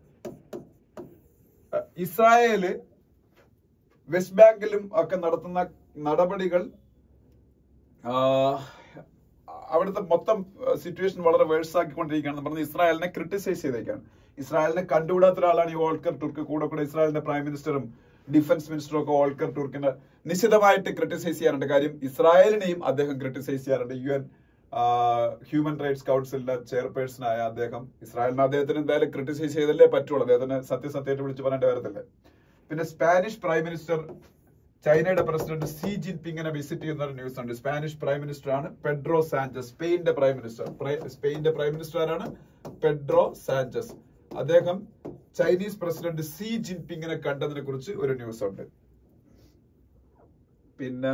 അഹ് ഇസ്രായേല് വെസ്റ്റ് ബാങ്കിലും ഒക്കെ നടത്തുന്ന നടപടികൾ ആഹ്, അവിടുത്തെ മൊത്തം സിറ്റുവേഷൻ വളരെ വേഴ്സ് ആക്കിക്കൊണ്ടിരിക്കുകയാണ് പറഞ്ഞ് ഇസ്രായേലിനെ ക്രിട്ടിസൈസ് ചെയ്തേക്കാണ് ഇസ്രായേലിനെ കണ്ടുകൂടാത്ത ഒരാളാണ് ഈ ഓൾക്കർ തുർക്ക് കൂടെ കൂടെ ഇസ്രായേലിന്റെ പ്രൈം മിനിസ്റ്ററും ഡിഫൻസ് മിനിസ്റ്ററും ഒക്കെ ഓൾക്കർ തുർക്കിനെ നിശിതമായിട്ട് ക്രിട്ടിസൈസ് ചെയ്യാറുണ്ട് കാര്യം ഇസ്രായേലിനെയും അദ്ദേഹം ക്രിട്ടിസൈസ് ചെയ്യാറുണ്ട് യു എൻ ഹ്യൂമൻ റൈറ്റ്സ് കൗൺസിലിന്റെ ചെയർപേഴ്സൺ ആയ അദ്ദേഹം ഇസ്രായേലിനെ അദ്ദേഹത്തിന് എന്തായാലും ക്രിട്ടിസൈസ് ചെയ്തല്ലേ പറ്റുള്ളൂ അദ്ദേഹത്തിന് സത്യസത്യമായിട്ട് വിളിച്ചു പറയേണ്ടി വരത്തില്ലേ പിന്നെ സ്പാനിഷ് പ്രൈം മിനിസ്റ്റർ ചൈനയുടെ പ്രസിഡന്റ് സി ജിൻപിങ്ങിനെ വിസിറ്റ് ചെയ്യുന്ന ഒരു ന്യൂസ് ഉണ്ട് സ്പാനിഷ് പ്രൈം മിനിസ്റ്റർ ആണ് പെഡ്രോ സാഞ്ചസ് സ്പെയിന്റെ പ്രൈം മിനിസ്റ്റർ സ്പെയിന്റെ പ്രൈം മിനിസ്റ്റർ ആരാണ് പെഡ്രോ സാഞ്ചസ് അദ്ദേഹം ചൈനീസ് പ്രസിഡന്റ് സി ജിൻപിങ്ങിനെ കണ്ടതിനെ കുറിച്ച് ഒരു ന്യൂസ് ഉണ്ട് പിന്നെ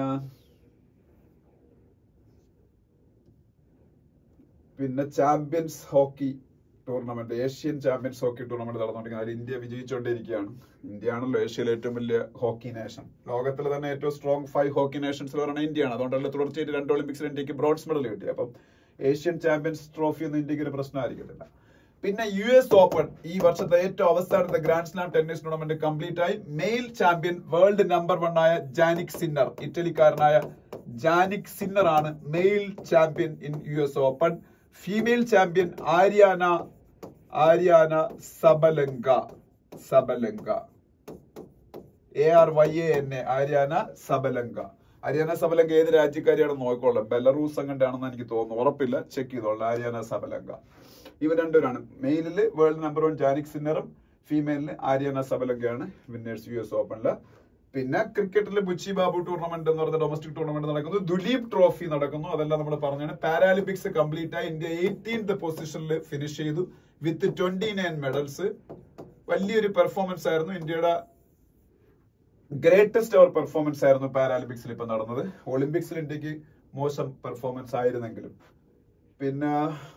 പിന്നെ champions hockey tournament Asian champions hockey tournament നടന്നുകൊണ്ടിരിക്കുന്നത് അതിൽ ഇന്ത്യ വിജയിച്ചുകൊണ്ടിരിക്കുകയാണ് ഇന്ത്യ ആണല്ലോ ഏഷ്യയിലെ ഏറ്റവും വലിയ ഹോക്കി നേഷൻ ലോകത്തിലെ തന്നെ ഏറ്റവും സ്ട്രോങ് ഫൈവ് ഹോക്കി നേഷൻസ് പറയുന്നത് ഇന്ത്യയാണ് അതുകൊണ്ടല്ലേ തുടർച്ചയായിട്ട് രണ്ട് ഒളിമ്പിക്സിൽ ഇന്ത്യക്ക് ബ്രോൺസ് മെഡൽ കിട്ടി അപ്പം ഏഷ്യൻ ചാമ്പ്യൻസ് ട്രോഫി ഒന്നും ഇന്ത്യക്ക് ഒരു പ്രശ്നമായിരിക്കത്തില്ല പിന്നെ യു എസ് ഓപ്പൺ ഈ വർഷത്തെ ഏറ്റവും അവസാനത്തെ grand slam tennis tournament complete ആയി male champion world number one ആയ ജാനിക് സിന്നർ ഇറ്റലിക്കാരനായ ജാനിക് സിന്നർ ആണ് male champion in U S open female champion Aryna Aryna Sabalenka Sabalenka A R Y A N A Aryna Sabalenka Aryna Sabalenka ഏത് രാജ്യക്കാരിയാണെന്ന് നോക്കിക്കോളാം Belarus അങ്ങോട്ടാണെന്ന് എനിക്ക് തോന്നുന്നു ഉറപ്പില്ല check ചെയ്തോളാം ആര്യാന സബലങ്ക ഇവർ രണ്ടുപേരാണ് മെയിലില് വേൾഡ് നമ്പർ വൺ ജാനിക് സിന്നറും ഫീമെയിലിന് ആര്യാന സബലങ്കയാണ് വിന്നേഴ്സ് യു എസ് ഓപ്പണില് പിന്നെ ക്രിക്കറ്റിൽ ബുച്ചി ബാബു ടൂർണമെന്റ് എന്ന് പറയുന്ന ഡൊമസ്റ്റിക് ടൂർണമെന്റ് നടക്കുന്നു ദുലീപ് ട്രോഫി നടക്കുന്നു അതെല്ലാം നമ്മൾ പറഞ്ഞാണ് പാരാലിമ്പിക്സ് കംപ്ലീറ്റ് ആയി ഇന്ത്യ എയ്റ്റീൻത് പൊസിഷനിൽ ഫിനിഷ് ചെയ്തു വിത്ത് ട്വന്റി നയൻ മെഡൽസ് വലിയൊരു പെർഫോമൻസ് ആയിരുന്നു ഇന്ത്യയുടെ ഗ്രേറ്റസ്റ്റ് അവർ പെർഫോമൻസ് ആയിരുന്നു പാരാലിമ്പിക്സിൽ ഇപ്പൊ നടന്നത് ഒളിമ്പിക്സിൽ ഇന്ത്യക്ക് മോശം പെർഫോമൻസ് ആയിരുന്നെങ്കിലും പിന്നെ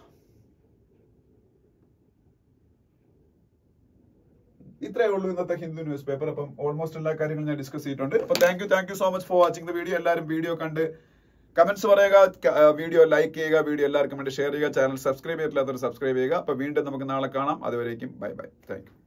ഇത്രയേ ഉള്ളൂ ഇന്നത്തെ ഹിന്ദു ന്യൂസ് പേപ്പർ അപ്പം ഓൾമോസ്റ്റ് എല്ലാ കാര്യങ്ങളും ഞാൻ ഡിസ്കസ് ചെയ്തിട്ടുണ്ട് അപ്പൊ thank you thank you so much for watching the video എല്ലാവരും വീഡിയോ കണ്ട് കമന്റ്സ് പറയുക വീഡിയോ ലൈക്ക് ചെയ്യുക വീഡിയോ എല്ലാവർക്കും വേണ്ടി ഷെയർ ചെയ്യുക ചാനൽ സബ്സ്ക്രൈബ് ചെയ്തിട്ടില്ലാത്തവർ സബ്സ്ക്രൈബ് ചെയ്യുക അപ്പൊ വീണ്ടും നമുക്ക് നാളെ കാണാം അതുവരേക്കും ബൈ ബൈ താങ്ക് യു